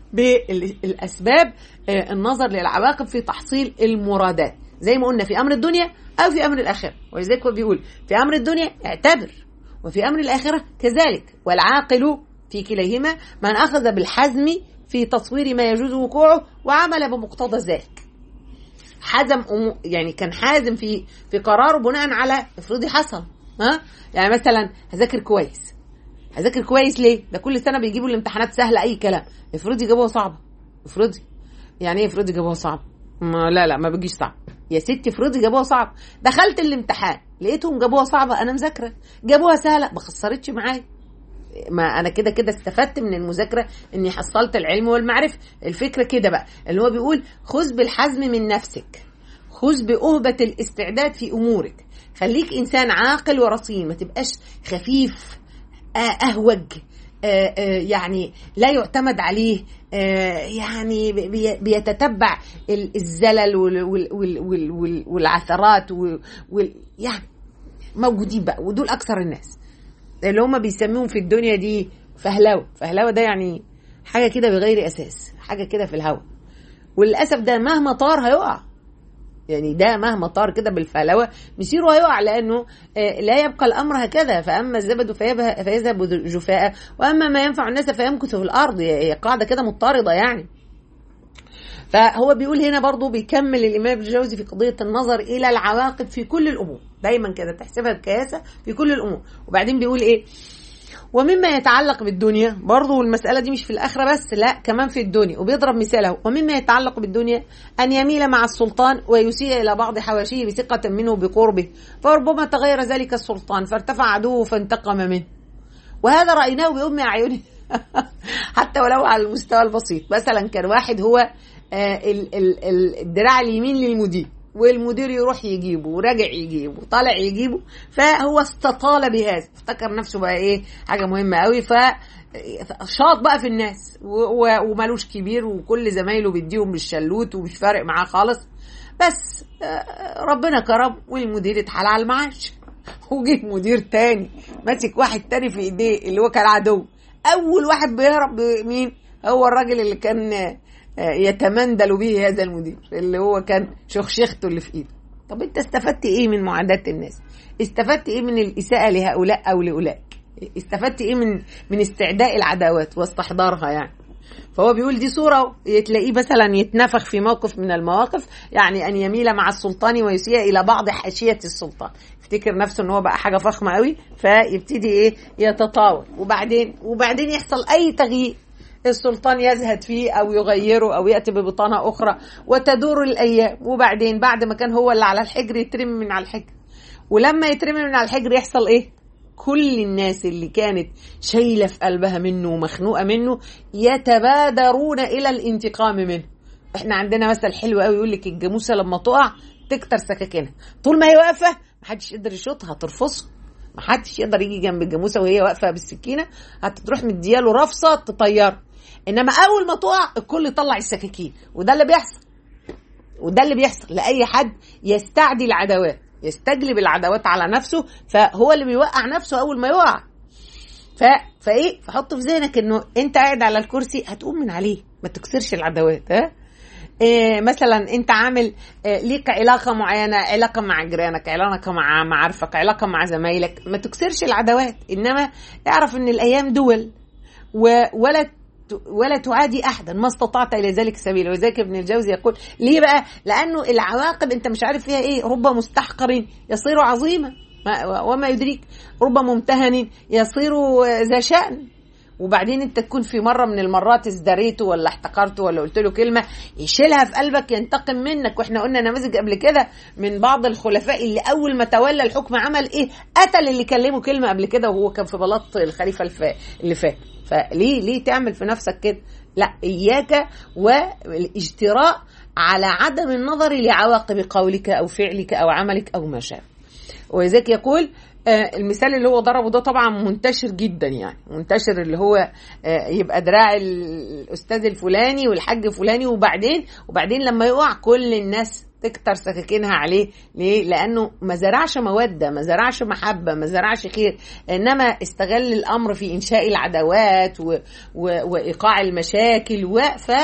بالاسباب آه، النظر للعواقب في تحصيل المرادات زي ما قلنا في امر الدنيا او في امر الاخره ولذلك هو بيقول في امر الدنيا اعتبر وفي امر الاخره كذلك والعاقل في كليهما من اخذ بالحزم في تصوير ما يجوز وقوعه وعمل بمقتضى ذلك حزم أمو يعني كان حازم في في قراره بناء على افرضي حصل ها يعني مثلا هذاكر كويس هذاكر كويس ليه ده كل سنه بيجيبوا الامتحانات سهله اي كلام افرضي جابوها صعبه افرضي يعني ايه افرضي جابوها صعبه ما لا لا ما بيجيش صعب يا ستي افرضي جابوها صعب دخلت الامتحان لقيتهم جابوها صعبه انا مذاكره جابوها سهله ما خسرتش معايا ما انا كده كده استفدت من المذاكره اني حصلت العلم والمعرفه الفكره كده بقى اللي هو بيقول خذ بالحزم من نفسك خذ بأهبة الاستعداد في أمورك خليك إنسان عاقل ورصين ما تبقاش خفيف آه، أهوج آه، آه، يعني لا يعتمد عليه آه، يعني بي- بيتتبع ال- الزلل وال- وال- وال- وال- وال- والعثرات وال- وال- يعني موجودين بقى ودول أكثر الناس اللي هم بيسموهم في الدنيا دي فهلوه فهلوه ده يعني حاجه كده بغير اساس حاجه كده في الهوا وللاسف ده مهما طار هيقع يعني ده مهما طار كده بالفهلوه مسيره هيقع لانه آه، لا يبقى الامر هكذا فاما الزبد فيذهب فيذهب جفاء واما ما ينفع الناس فيمكث في الارض هي قاعده كده مضطرده يعني فهو بيقول هنا برضو بيكمل الامام ابن الجوزي في قضيه النظر الى العواقب في كل الامور دايما كده تحسبها بكياسه في كل الامور وبعدين بيقول ايه ومما يتعلق بالدنيا برضو المسألة دي مش في الآخرة بس لا كمان في الدنيا وبيضرب مثاله ومما يتعلق بالدنيا أن يميل مع السلطان ويسيء إلى بعض حواشيه بثقة منه بقربه فربما تغير ذلك السلطان فارتفع عدوه فانتقم منه وهذا رأيناه بأم أعيننا حتى ولو على المستوى البسيط مثلا كان واحد هو الدراع اليمين للمدير والمدير يروح يجيبه وراجع يجيبه طالع يجيبه فهو استطال بهذا افتكر نفسه بقى ايه حاجه مهمه قوي ف شاط بقى في الناس ومالوش كبير وكل زمايله بيديهم بالشلوت ومش فارق معاه خالص بس ربنا كرم والمدير اتحال على المعاش وجه مدير تاني ماسك واحد تاني في ايديه اللي هو كان عدو اول واحد بيهرب مين هو الراجل اللي كان يتمندل به هذا المدير اللي هو كان شخشخته اللي في ايده طب انت استفدت ايه من معاداة الناس استفدت ايه من الاساءة لهؤلاء او لاولئك استفدت ايه من من استعداء العداوات واستحضارها يعني فهو بيقول دي صورة تلاقيه مثلا يتنفخ في موقف من المواقف يعني أن يميل مع السلطان ويسيء إلى بعض حاشية السلطان يفتكر نفسه ان هو بقى حاجة فخمة قوي فيبتدي ايه يتطاول وبعدين وبعدين يحصل أي تغيير السلطان يزهد فيه او يغيره او ياتي ببطانه اخرى وتدور الايام وبعدين بعد ما كان هو اللي على الحجر يترمي من على الحجر ولما يترمي من على الحجر يحصل ايه كل الناس اللي كانت شايله في قلبها منه ومخنوقه منه يتبادرون الى الانتقام منه احنا عندنا مثل حلو قوي يقول لك الجاموسه لما تقع تكتر سكاكينها طول ما هي واقفه محدش يقدر يشوطها ترفصها محدش يقدر يجي جنب الجاموسه وهي واقفه بالسكينه هتروح مدياله رفصه تطيره انما اول ما تقع الكل يطلع السكاكين وده اللي بيحصل وده اللي بيحصل لاي حد يستعدي العداوات يستجلب العداوات على نفسه فهو اللي بيوقع نفسه اول ما يقع ف... فايه فحط في ذهنك انه انت قاعد على الكرسي هتقوم من عليه ما تكسرش العداوات ها إيه مثلا انت عامل إيه ليك علاقه معينه علاقه مع جيرانك علاقه مع معارفك علاقه مع زمايلك ما تكسرش العداوات انما اعرف ان الايام دول و... ولا ولا تعادي احدا ما استطعت الى ذلك سبيلا ولذلك ابن الجوزي يقول ليه بقى لانه العواقب انت مش عارف فيها ايه رب مستحقر يصير عظيما وما يدريك رب ممتهن يصير ذا شان وبعدين انت تكون في مره من المرات ازدريته ولا احتقرته ولا قلت له كلمه يشيلها في قلبك ينتقم منك واحنا قلنا نماذج قبل كده من بعض الخلفاء اللي اول ما تولى الحكم عمل ايه قتل اللي كلمه كلمه قبل كده وهو كان في بلاط الخليفه اللي فات فليه ليه تعمل في نفسك كده لا اياك والاجتراء على عدم النظر لعواقب قولك او فعلك او عملك او ما شابه ولذلك يقول المثال اللي هو ضربه ده طبعا منتشر جدا يعني منتشر اللي هو يبقى دراع الاستاذ الفلاني والحاج الفلاني وبعدين وبعدين لما يقع كل الناس تكتر سكاكينها عليه ليه؟ لانه ما زرعش موده ما زرعش محبه ما زرعش خير انما استغل الامر في انشاء العداوات و... و... وايقاع المشاكل و...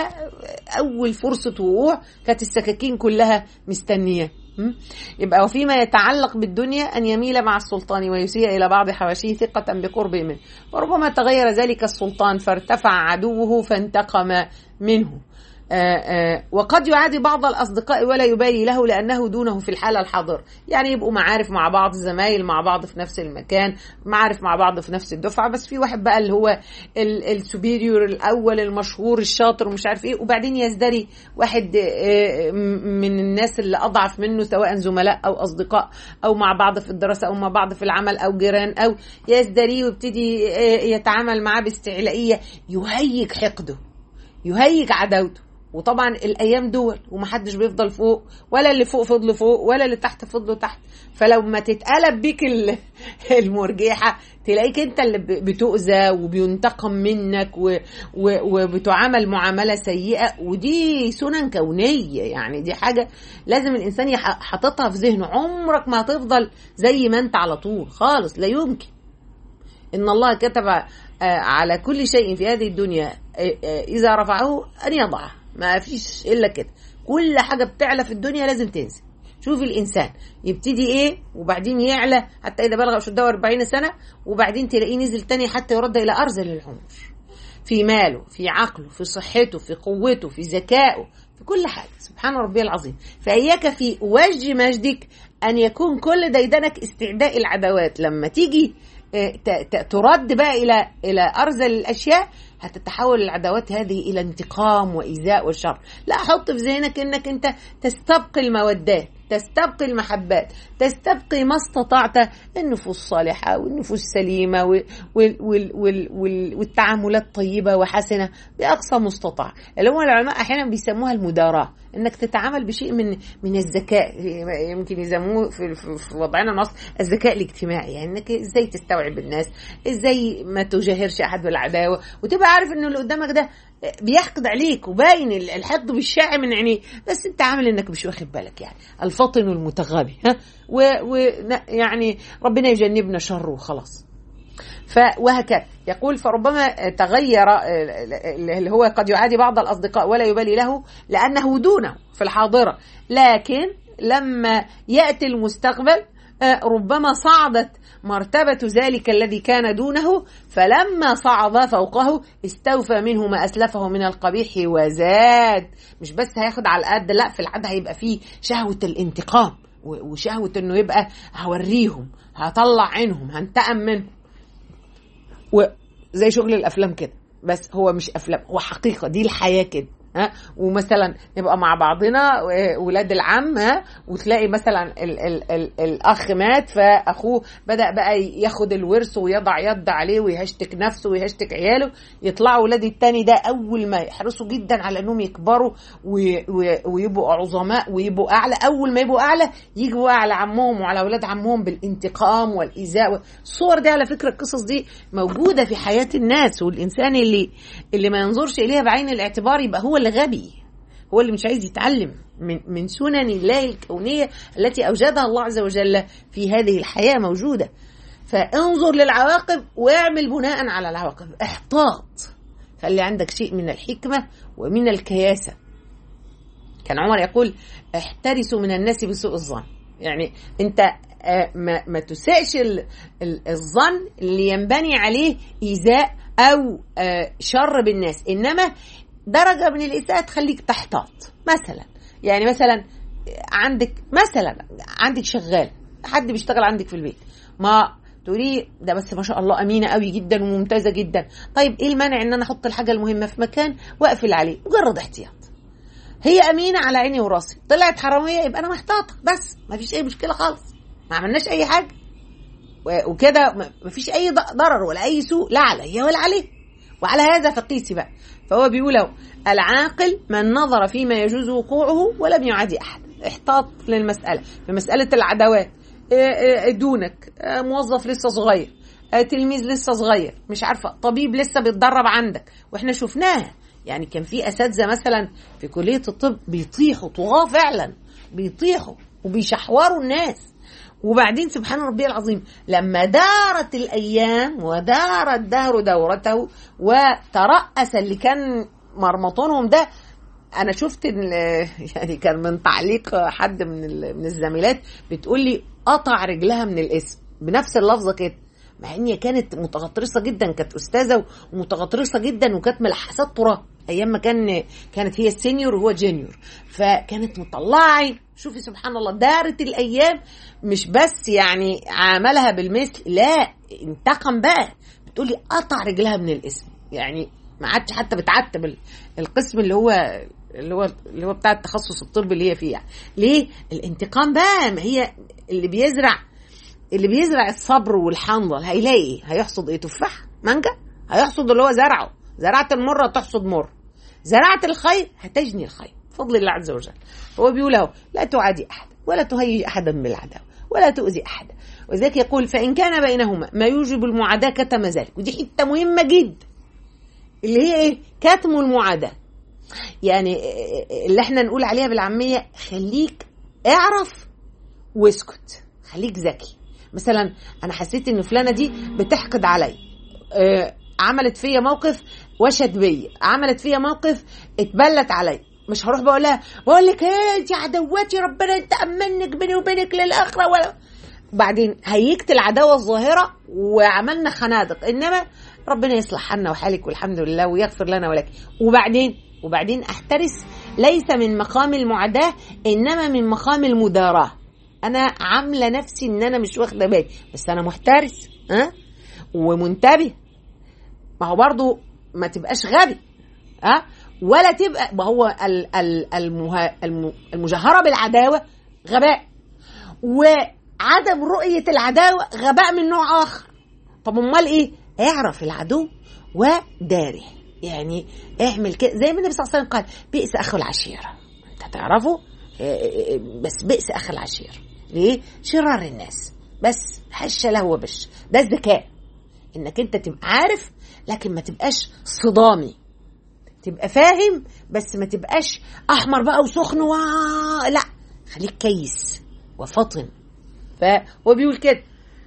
فاول فرصه وقوع كانت السكاكين كلها مستنيه يبقى وفيما يتعلق بالدنيا أن يميل مع السلطان ويسيء إلى بعض حواشيه ثقة بقربه منه وربما تغير ذلك السلطان فارتفع عدوه فانتقم منه آآ آآ وقد يعادي بعض الأصدقاء ولا يبالي له لأنه دونه في الحالة الحاضرة يعني يبقوا معارف مع بعض زمايل مع بعض في نفس المكان معارف مع بعض في نفس الدفعة بس في واحد بقى اللي هو السوبيريور الأول المشهور الشاطر ومش عارف إيه وبعدين يزدري واحد من الناس اللي أضعف منه سواء زملاء أو أصدقاء أو مع بعض في الدراسة أو مع بعض في العمل أو جيران أو يزدري ويبتدي يتعامل معاه باستعلائية يهيج حقده يهيج عداوته وطبعا الايام دول ومحدش بيفضل فوق ولا اللي فوق فضل فوق ولا اللي تحت فضلوا تحت فلو ما تتقلب بيك المرجحه تلاقيك انت اللي بتؤذى وبينتقم منك وبتعامل معامله سيئه ودي سنن كونيه يعني دي حاجه لازم الانسان حاططها في ذهنه عمرك ما هتفضل زي ما انت على طول خالص لا يمكن ان الله كتب على كل شيء في هذه الدنيا اذا رفعه ان يضعه ما فيش الا كده كل حاجه بتعلى في الدنيا لازم تنزل شوف الانسان يبتدي ايه وبعدين يعلى حتى اذا بلغ اشده 40 سنه وبعدين تلاقيه نزل تاني حتى يرد الى ارذل العمر في ماله في عقله في صحته في قوته في ذكائه في كل حاجه سبحان ربي العظيم فاياك في وجه مجدك ان يكون كل ديدنك استعداء العداوات لما تيجي ترد بقى الى الى ارذل الاشياء هتتحول العداوات هذه الى انتقام وايذاء وشر لا حط في ذهنك انك انت تستبقي المودات تستبقي المحبات تستبقي ما استطعت النفوس الصالحة والنفوس السليمة والتعاملات طيبة وحسنة بأقصى مستطاع اللي هو العلماء أحيانا بيسموها المداراة انك تتعامل بشيء من من الذكاء يمكن يسموه في, في وضعنا المصري الذكاء الاجتماعي يعني انك ازاي تستوعب الناس ازاي ما تجاهرش احد بالعداوه وتبقى عارف انه اللي قدامك ده بيحقد عليك وباين الحقد بالشاع من عينيه بس انت عامل انك مش واخد بالك يعني الفطن المتغابي ها ويعني ربنا يجنبنا شره وخلاص وهكذا يقول فربما تغير اللي هو قد يعادي بعض الأصدقاء ولا يبالي له لأنه دونه في الحاضرة لكن لما يأتي المستقبل ربما صعدت مرتبة ذلك الذي كان دونه فلما صعد فوقه استوفى منه ما أسلفه من القبيح وزاد مش بس هياخد على القد لا في العد هيبقى فيه شهوة الانتقام وشهوة انه يبقى هوريهم هطلع عينهم هنتقم منهم وزي شغل الافلام كده بس هو مش افلام هو حقيقه دي الحياه كده ها ومثلا نبقى مع بعضنا ولاد العم ها وتلاقي مثلا ال ال ال الاخ مات فاخوه بدا بقى ياخد الورث ويضع يد عليه ويهشتك نفسه ويهشتك عياله يطلعوا ولاد التاني ده اول ما يحرصوا جدا على انهم يكبروا ويبقوا عظماء ويبقوا اعلى اول ما يبقوا اعلى يجوا على عمهم وعلى اولاد عمهم بالانتقام والايذاء الصور دي على فكره القصص دي موجوده في حياه الناس والانسان اللي اللي ما ينظرش اليها بعين الاعتبار يبقى هو اللي غبي هو اللي مش عايز يتعلم من من سنن الله الكونيه التي اوجدها الله عز وجل في هذه الحياه موجوده فانظر للعواقب واعمل بناء على العواقب احتاط خلي عندك شيء من الحكمه ومن الكياسه كان عمر يقول احترسوا من الناس بسوء الظن يعني انت ما, ما تسئش الظن اللي ينبني عليه ايذاء او شر بالناس انما درجة من الإساءة تخليك تحتاط مثلا يعني مثلا عندك مثلا عندك شغال حد بيشتغل عندك في البيت ما تقولي ده بس ما شاء الله امينه قوي جدا وممتازه جدا طيب ايه المانع ان انا احط الحاجه المهمه في مكان واقفل عليه مجرد احتياط هي امينه على عيني وراسي طلعت حراميه يبقى انا محتاطه بس ما فيش اي مشكله خالص ما عملناش اي حاجه وكده ما فيش اي ضرر ولا اي سوء لا عليا ولا عليه وعلى هذا فقيسي بقى فهو بيقول العاقل من نظر فيما يجوز وقوعه ولم يعادي احد احتاط للمساله في مساله العداوات دونك موظف لسه صغير تلميذ لسه صغير مش عارفه طبيب لسه بيتدرب عندك واحنا شفناها يعني كان في اساتذه مثلا في كليه الطب بيطيحوا طغاه فعلا بيطيحوا وبيشحوروا الناس وبعدين سبحان ربي العظيم لما دارت الايام ودار الدهر دورته وترأس اللي كان مرمطونهم ده انا شفت يعني كان من تعليق حد من من الزميلات بتقول لي قطع رجلها من الاسم بنفس اللفظه كده مع ان هي كانت متغطرسه جدا كانت استاذه ومتغطرسه جدا وكانت ملحسات تراب ايام ما كان كانت هي السينيور وهو جونيور فكانت مطلعه شوفي سبحان الله دارت الايام مش بس يعني عملها بالمثل لا انتقم بقى بتقولي قطع رجلها من الاسم يعني ما عادش حتى بتعتب القسم اللي هو اللي هو اللي هو بتاع التخصص الطبي اللي هي فيه يعني. ليه الانتقام بقى ما هي اللي بيزرع اللي بيزرع الصبر والحنظل هيلاقي ايه هيحصد ايه تفاح مانجا هيحصد اللي هو زرعه زرعت المر هتحصد مر زرعت الخير هتجني الخير بفضل الله عز وجل هو بيقول اهو لا تعادي احد ولا تهيج احدا بالعداوه ولا تؤذي احدا ولذلك يقول فان كان بينهما ما يوجب المعاداه كتم ذلك ودي حته مهمه جدا اللي هي ايه كتم المعاداه يعني اللي احنا نقول عليها بالعاميه خليك اعرف واسكت خليك ذكي مثلا انا حسيت ان فلانه دي بتحقد علي اه عملت فيا موقف وشت بيا عملت فيا موقف اتبلت علي مش هروح بقول لها بقول لك ايه انت عدواتي ربنا انت امنك بيني وبينك للاخره ولا بعدين هيجت العداوه الظاهره وعملنا خنادق انما ربنا يصلح حالنا وحالك والحمد لله ويغفر لنا ولك وبعدين وبعدين احترس ليس من مقام المعاداه انما من مقام المداراه انا عامله نفسي ان انا مش واخده بالي بس انا محترس ها أه؟ ومنتبه ما هو برضو ما تبقاش غبي ها ولا تبقى ما هو ال- ال- المه- الم- المجاهره بالعداوه غباء وعدم رؤيه العداوه غباء من نوع اخر طب امال ايه اعرف العدو وداره يعني اعمل كده زي ما النبي صلى الله عليه وسلم قال بئس اخو العشيره انت تعرفه إيه، بس بئس اخو العشيره ليه شرار الناس بس هش له وبش ده الذكاء انك انت تبقى عارف لكن ما تبقاش صدامي تبقى فاهم بس ما تبقاش احمر بقى وسخن و... لا خليك كيس وفطن فهو بيقول كده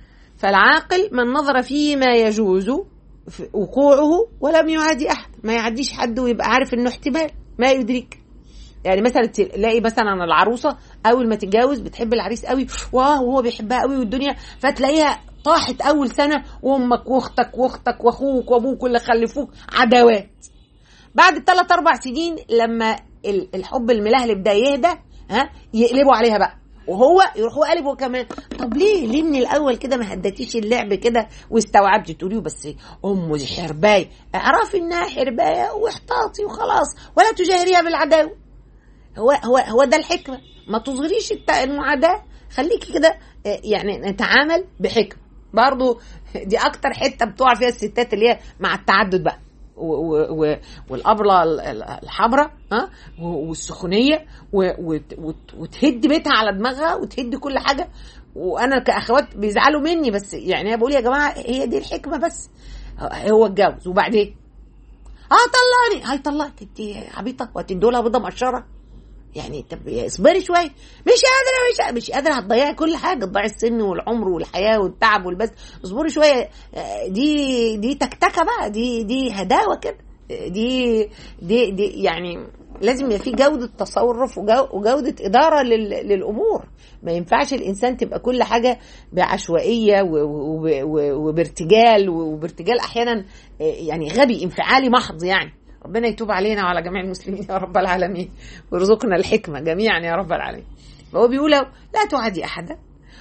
فالعاقل من نظر فيما يجوز في وقوعه ولم يعادي احد ما يعديش حد ويبقى عارف انه احتمال ما يدرك يعني مثلا تلاقي مثلا العروسه اول ما تتجوز بتحب العريس قوي واه وهو بيحبها قوي والدنيا فتلاقيها طاحت اول سنه وامك واختك واختك واخوك وابوك واللي خلفوك عداوات بعد ثلاث اربع سنين لما ال- الحب الملهلب ده يهدى ها يقلبوا عليها بقى وهو يروح هو قلبه كمان طب ليه ليه من الاول كده ما هدتيش اللعب كده واستوعبتي تقولي بس امه دي حربايه اعرفي انها حربايه واحتاطي وخلاص ولا تجاهريها بالعداوه هو هو هو ده الحكمه ما تصغريش الت- المعاداه خليكي كده آه، يعني نتعامل بحكمه برضو دي اكتر حته بتقع فيها الستات اللي هي مع التعدد بقى و- و- و- والابله ال- ال- الحمراء ها و- والسخونيه و- وت- وت- وتهد بيتها على دماغها وتهد كل حاجه وانا كاخوات بيزعلوا مني بس يعني انا بقول يا جماعه هي دي الحكمه بس هو اتجوز وبعدين اه طلقني هيطلقك انت عبيطه وهتدوا لها بيضه مقشره يعني طب اصبري شويه مش قادره مش مش قادره هتضيعي كل حاجه تضيعي السن والعمر والحياه والتعب والبس اصبري شويه آه، دي دي تكتكه بقى دي دي هداوه كده آه، دي دي دي يعني لازم يبقى في جودة تصرف وجو- وجودة إدارة لل- للأمور ما ينفعش الإنسان تبقى كل حاجة بعشوائية و- و- و- وبارتجال وبارتجال أحيانا آه، يعني غبي انفعالي محض يعني ربنا يتوب علينا وعلى جميع المسلمين يا رب العالمين ويرزقنا الحكمة جميعا يا رب العالمين فهو بيقول له، لا تعادي أحدا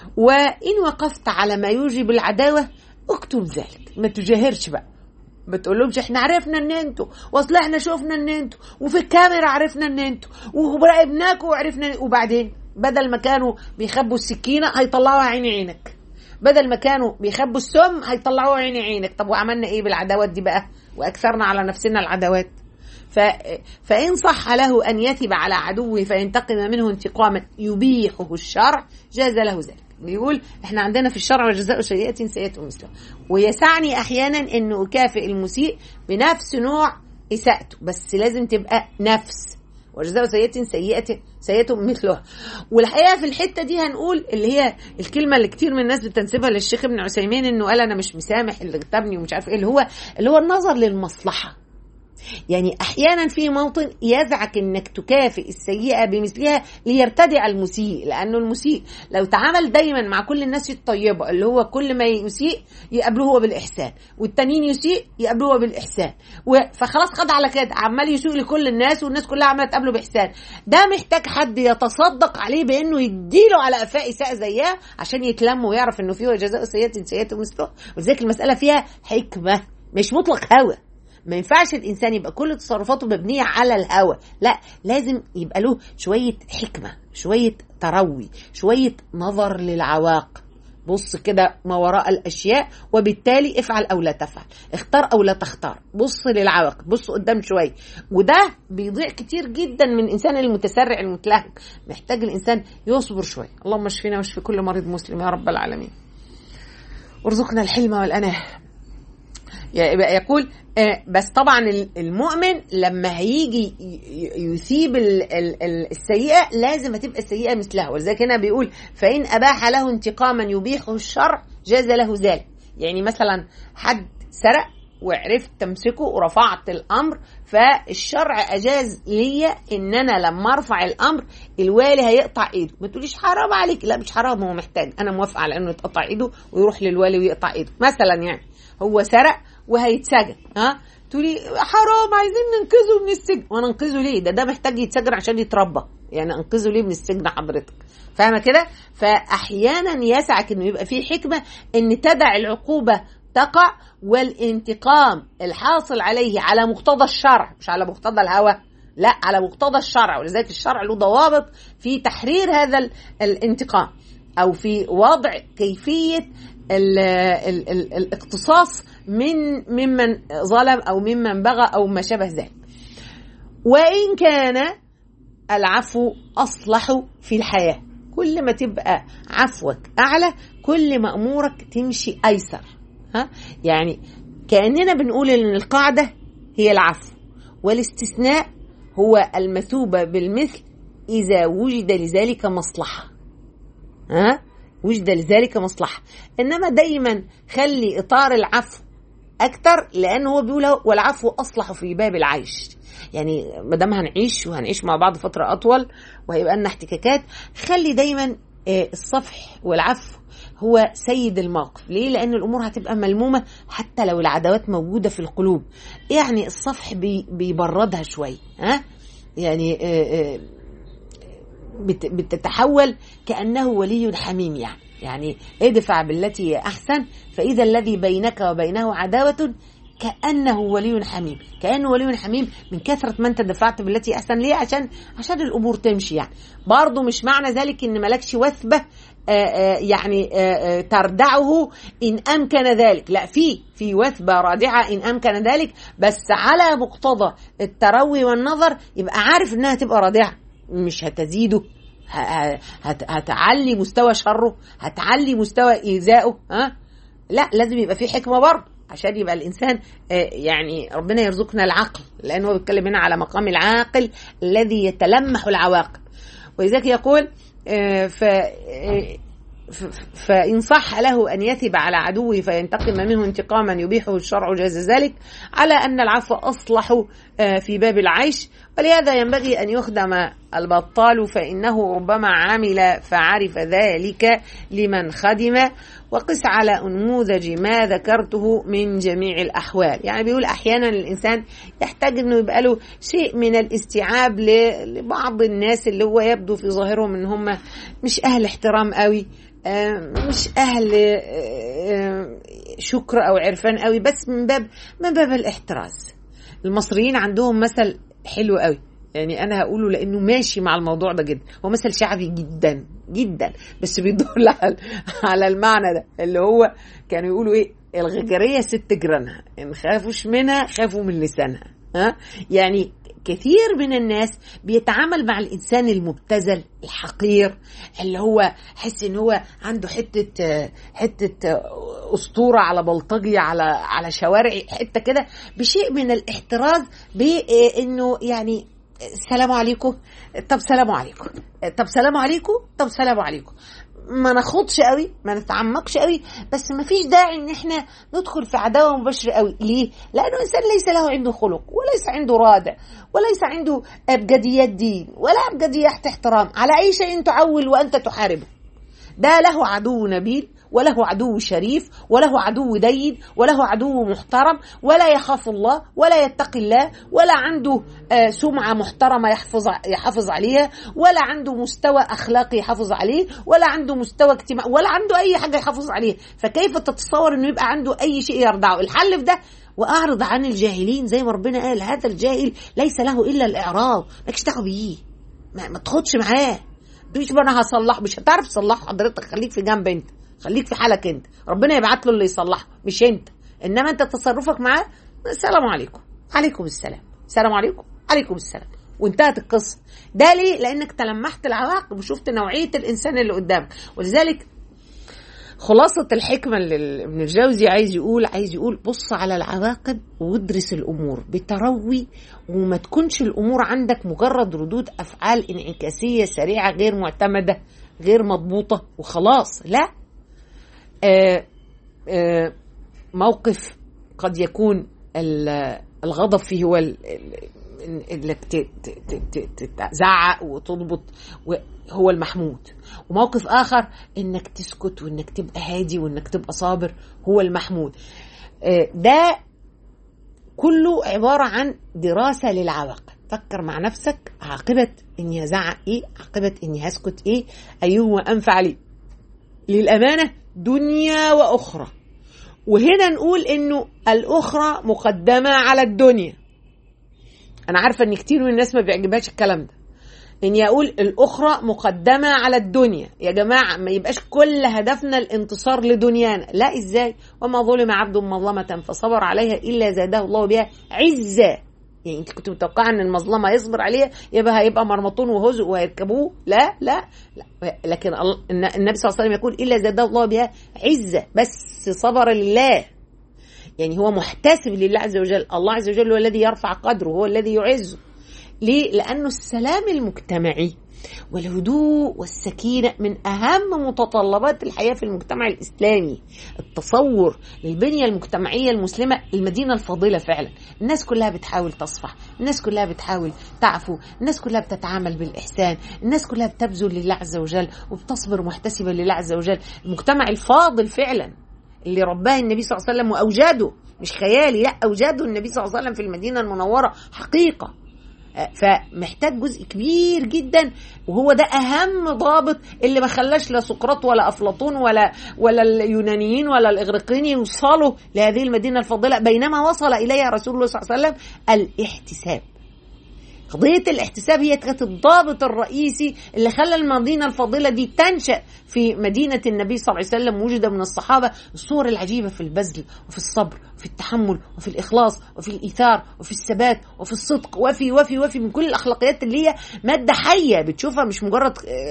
وإن وقفت على ما يوجب العداوة اكتم ذلك ما تجاهرش بقى ما تقولهمش احنا عرفنا ان انتوا واصل احنا شفنا ان انتوا وفي الكاميرا عرفنا ان انتوا وراقبناكوا وعرفنا وبعدين بدل ما كانوا بيخبوا السكينه هيطلعوها عين عينك بدل ما كانوا بيخبوا السم هيطلعوها عين عينك طب وعملنا ايه بالعداوات دي بقى واكثرنا على نفسنا العداوات ف... فإن صح له أن يثب على عدوه فينتقم منه انتقاما يبيحه الشرع جاز له ذلك بيقول احنا عندنا في الشرع وجزاء سيئة سيئة مثلها ويسعني احيانا ان اكافئ المسيء بنفس نوع اساءته بس لازم تبقى نفس وجزاء سيئة سيئة سيئة مثلها والحقيقة في الحتة دي هنقول اللي هي الكلمة اللي كتير من الناس بتنسبها للشيخ ابن عثيمين انه قال انا مش مسامح اللي اغتابني ومش عارف ايه اللي هو اللي هو النظر للمصلحة يعني احيانا في موطن يزعك انك تكافئ السيئه بمثلها ليرتدع المسيء لانه المسيء لو تعامل دايما مع كل الناس الطيبه اللي هو كل ما يسيء يقابلوه هو بالاحسان والتانيين يسيء يقابلوه هو بالاحسان و- فخلاص خد على كده عمال يسوء لكل الناس والناس كلها عماله تقابله باحسان ده محتاج حد يتصدق عليه بانه يديله على قفاه اساءه زيها عشان يتلم ويعرف انه فيه جزاء سيئه سيئه مثله ولذلك المساله فيها حكمه مش مطلق هوى ما ينفعش الانسان يبقى كل تصرفاته مبنيه على الهوى لا لازم يبقى له شويه حكمه شويه تروي شويه نظر للعواقب بص كده ما وراء الاشياء وبالتالي افعل او لا تفعل اختار او لا تختار بص للعواقب بص قدام شويه وده بيضيع كتير جدا من الانسان المتسرع المتلهج محتاج الانسان يصبر شويه اللهم اشفينا واشفي كل مريض مسلم يا رب العالمين وارزقنا الحلم والاناه يبقى يقول آه، بس طبعا ال- المؤمن لما هيجي ي- ي- يثيب ال- ال- ال- السيئة لازم هتبقى السيئة مثلها ولذلك هنا بيقول فإن أباح له انتقاما يبيحه الشرع جاز له ذلك يعني مثلا حد سرق وعرفت تمسكه ورفعت الامر فالشرع اجاز ليا ان انا لما ارفع الامر الوالي هيقطع ايده ما تقوليش حرام عليك لا مش حرام هو محتاج انا موافقه على انه يتقطع ايده ويروح للوالي ويقطع ايده مثلا يعني هو سرق وهيتسجن ها تقولي حرام عايزين ننقذه من السجن وانا انقذه ليه ده ده محتاج يتسجن عشان يتربى يعني انقذه ليه من السجن حضرتك فاهمه كده فاحيانا يسعك انه يبقى فيه حكمه ان تدع العقوبه تقع والانتقام الحاصل عليه على مقتضى الشرع مش على مقتضى الهوى لا على مقتضى الشرع ولذلك الشرع له ضوابط في تحرير هذا ال- الانتقام او في وضع كيفيه ال ال ال الاقتصاص من ممن ظلم او ممن بغى او ما شابه ذلك وان كان العفو اصلح في الحياه كل ما تبقى عفوك اعلى كل ما امورك تمشي ايسر ها يعني كاننا بنقول ان القاعده هي العفو والاستثناء هو المثوبه بالمثل اذا وجد لذلك مصلحه ها وجد لذلك مصلحه انما دايما خلي اطار العفو اكتر لان هو بيقول هو- والعفو اصلح في باب العيش يعني ما دام هنعيش وهنعيش مع بعض فتره اطول وهيبقى لنا احتكاكات خلي دايما آه، الصفح والعفو هو سيد الموقف ليه لان الامور هتبقى ملمومه حتى لو العداوات موجوده في القلوب يعني الصفح بي- بيبردها شويه ها يعني آه، آه، بت- بتتحول كأنه ولي حميم يعني يعني ادفع بالتي هي أحسن فإذا الذي بينك وبينه عداوة كأنه ولي حميم كأنه ولي حميم من كثرة ما أنت دفعت بالتي أحسن ليه عشان عشان الأمور تمشي يعني برضه مش معنى ذلك إن ملكش وثبة آه، آه، يعني آه، آه، تردعه إن أمكن ذلك لا في في وثبة رادعة إن أمكن ذلك بس على مقتضى التروي والنظر يبقى عارف إنها تبقى رادعة مش هتزيده ه- ه- هت- هتعلي مستوى شره هتعلي مستوى ايذائه ها لا لازم يبقى في حكمه برضه عشان يبقى الانسان آه، يعني ربنا يرزقنا العقل لان هو بيتكلم هنا على مقام العاقل الذي يتلمح العواقب ولذلك يقول آه، ف آه، ف- فإن صح له أن يثب على عدوه فينتقم منه انتقاما يبيحه الشرع جاز ذلك على أن العفو أصلح آه، في باب العيش ولهذا ينبغي أن يخدم البطال فإنه ربما عمل فعرف ذلك لمن خدم وقس على نموذج ما ذكرته من جميع الأحوال يعني بيقول أحيانا الإنسان يحتاج أنه يبقى له شيء من الاستيعاب ل- لبعض الناس اللي هو يبدو في ظاهرهم أن هم مش أهل احترام قوي آه، مش اهل آه، شكر او عرفان قوي بس من باب من باب الاحتراز المصريين عندهم مثل حلو قوي يعني انا هقوله لانه ماشي مع الموضوع ده جدا هو مثل شعبي جدا جدا بس بيدل على على المعنى ده اللي هو كانوا يقولوا ايه الغجريه ست جيرانها ان خافوش منها خافوا من لسانها ها يعني كثير من الناس بيتعامل مع الانسان المبتذل الحقير اللي هو حس ان هو عنده حته آه، حته آه، اسطوره على بلطجي على على شوارع حته كده بشيء من الاحتراز بانه يعني السلام عليكم طب سلام عليكم طب سلام عليكم طب سلام عليكم ما ناخدش قوي ما نتعمقش قوي بس ما فيش داعي ان احنا ندخل في عداوه مباشره قوي ليه لانه انسان ليس له عنده خلق وليس عنده رادع وليس عنده ابجديات دين ولا ابجديات احترام على اي شيء تعول وانت تحاربه ده له عدو نبيل وله عدو شريف وله عدو دين وله عدو محترم ولا يخاف الله ولا يتقي الله ولا عنده آه، سمعة محترمة يحفظ يحافظ عليها ولا عنده مستوى أخلاقي يحافظ عليه ولا عنده مستوى اجتماعي ولا عنده أي حاجة يحافظ عليها فكيف تتصور أنه يبقى عنده أي شيء يرضعه الحل في ده وأعرض عن الجاهلين زي ما ربنا قال هذا الجاهل ليس له إلا الإعراض مالكش دعوة بيه ما, ما تاخدش معاه مش بقى انا هصلح مش هتعرف تصلحه حضرتك خليك في جنب انت خليك في حالك انت ربنا يبعت له اللي يصلحه مش انت انما انت تصرفك معاه السلام عليكم عليكم السلام السلام عليكم عليكم السلام وانتهت القصه ده ليه لانك تلمحت العواقب وشفت نوعيه الانسان اللي قدامك ولذلك خلاصة الحكمة اللي ابن الجوزي عايز يقول عايز يقول بص على العواقب وادرس الأمور بتروي وما تكونش الأمور عندك مجرد ردود أفعال انعكاسية سريعة غير معتمدة غير مضبوطة وخلاص لا آه آه موقف قد يكون ال- الغضب فيه هو ال- ال- انك ت- ت- ت- ت- تزعق وتضبط و- هو المحمود وموقف اخر انك تسكت وانك تبقى هادي وانك تبقى صابر هو المحمود آه، ده كله عبارة عن دراسة للعواقب فكر مع نفسك عاقبة اني هزعق ايه عاقبة اني هسكت ايه ايهما انفع لي للأمانة دنيا وأخرى وهنا نقول انه الاخرى مقدمه على الدنيا انا عارفه ان كتير من الناس ما بيعجبهاش الكلام ده اني اقول الاخرى مقدمه على الدنيا يا جماعه ما يبقاش كل هدفنا الانتصار لدنيانا لا ازاي وما ظلم عبد مظلمه فصبر عليها الا زاده الله بها عزه يعني انت كنت متوقعه ان المظلمه يصبر عليها يبقى هيبقى مرمطون وهزء وهيركبوه لا لا لا لكن النبي صلى الله عليه وسلم يقول الا زاده الله بها عزه بس صبر لله يعني هو محتسب لله عز وجل الله عز وجل هو الذي يرفع قدره هو الذي يعزه ليه؟ لأنه السلام المجتمعي والهدوء والسكينة من أهم متطلبات الحياة في المجتمع الإسلامي التصور للبنية المجتمعية المسلمة المدينة الفاضلة فعلا الناس كلها بتحاول تصفح الناس كلها بتحاول تعفو الناس كلها بتتعامل بالإحسان الناس كلها بتبذل لله عز وجل وبتصبر محتسبة لله عز وجل المجتمع الفاضل فعلا اللي رباه النبي صلى الله عليه وسلم وأوجده مش خيالي لا أوجده النبي صلى الله عليه وسلم في المدينة المنورة حقيقة فمحتاج جزء كبير جدا وهو ده اهم ضابط اللي ما خلاش لا سقراط ولا افلاطون ولا ولا اليونانيين ولا الاغريقيين يوصلوا لهذه المدينه الفاضله بينما وصل اليها رسول الله صلى الله عليه وسلم الاحتساب قضية الاحتساب هي كانت الضابط الرئيسي اللي خلى المدينة الفاضلة دي تنشأ في مدينة النبي صلى الله عليه وسلم وجد من الصحابة الصور العجيبة في البذل وفي الصبر وفي التحمل وفي الإخلاص وفي الإيثار وفي الثبات وفي الصدق وفي وفي وفي من كل الأخلاقيات اللي هي مادة حية بتشوفها مش مجرد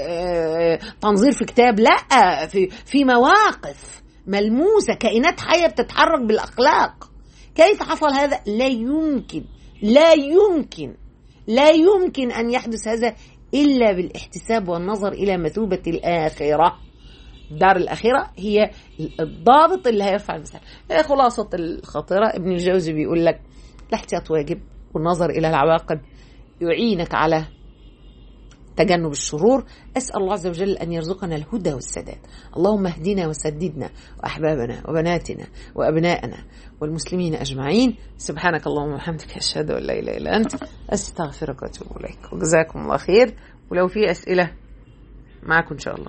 تنظير في كتاب لا في في مواقف ملموسة كائنات حية بتتحرك بالأخلاق كيف حصل هذا؟ لا يمكن لا يمكن لا يمكن ان يحدث هذا الا بالاحتساب والنظر الى مثوبه الاخره الدار الاخره هي الضابط اللي هيرفع المثال خلاصه الخاطره ابن الجوزي بيقول لك الاحتياط واجب والنظر الى العواقب يعينك على تجنب الشرور أسأل الله عز وجل أن يرزقنا الهدى والسداد اللهم اهدنا وسددنا وأحبابنا وبناتنا وأبنائنا والمسلمين أجمعين سبحانك اللهم وبحمدك أشهد أن لا إله إلا أنت أستغفرك وأتوب إليك وجزاكم الله خير ولو في أسئلة معكم إن شاء الله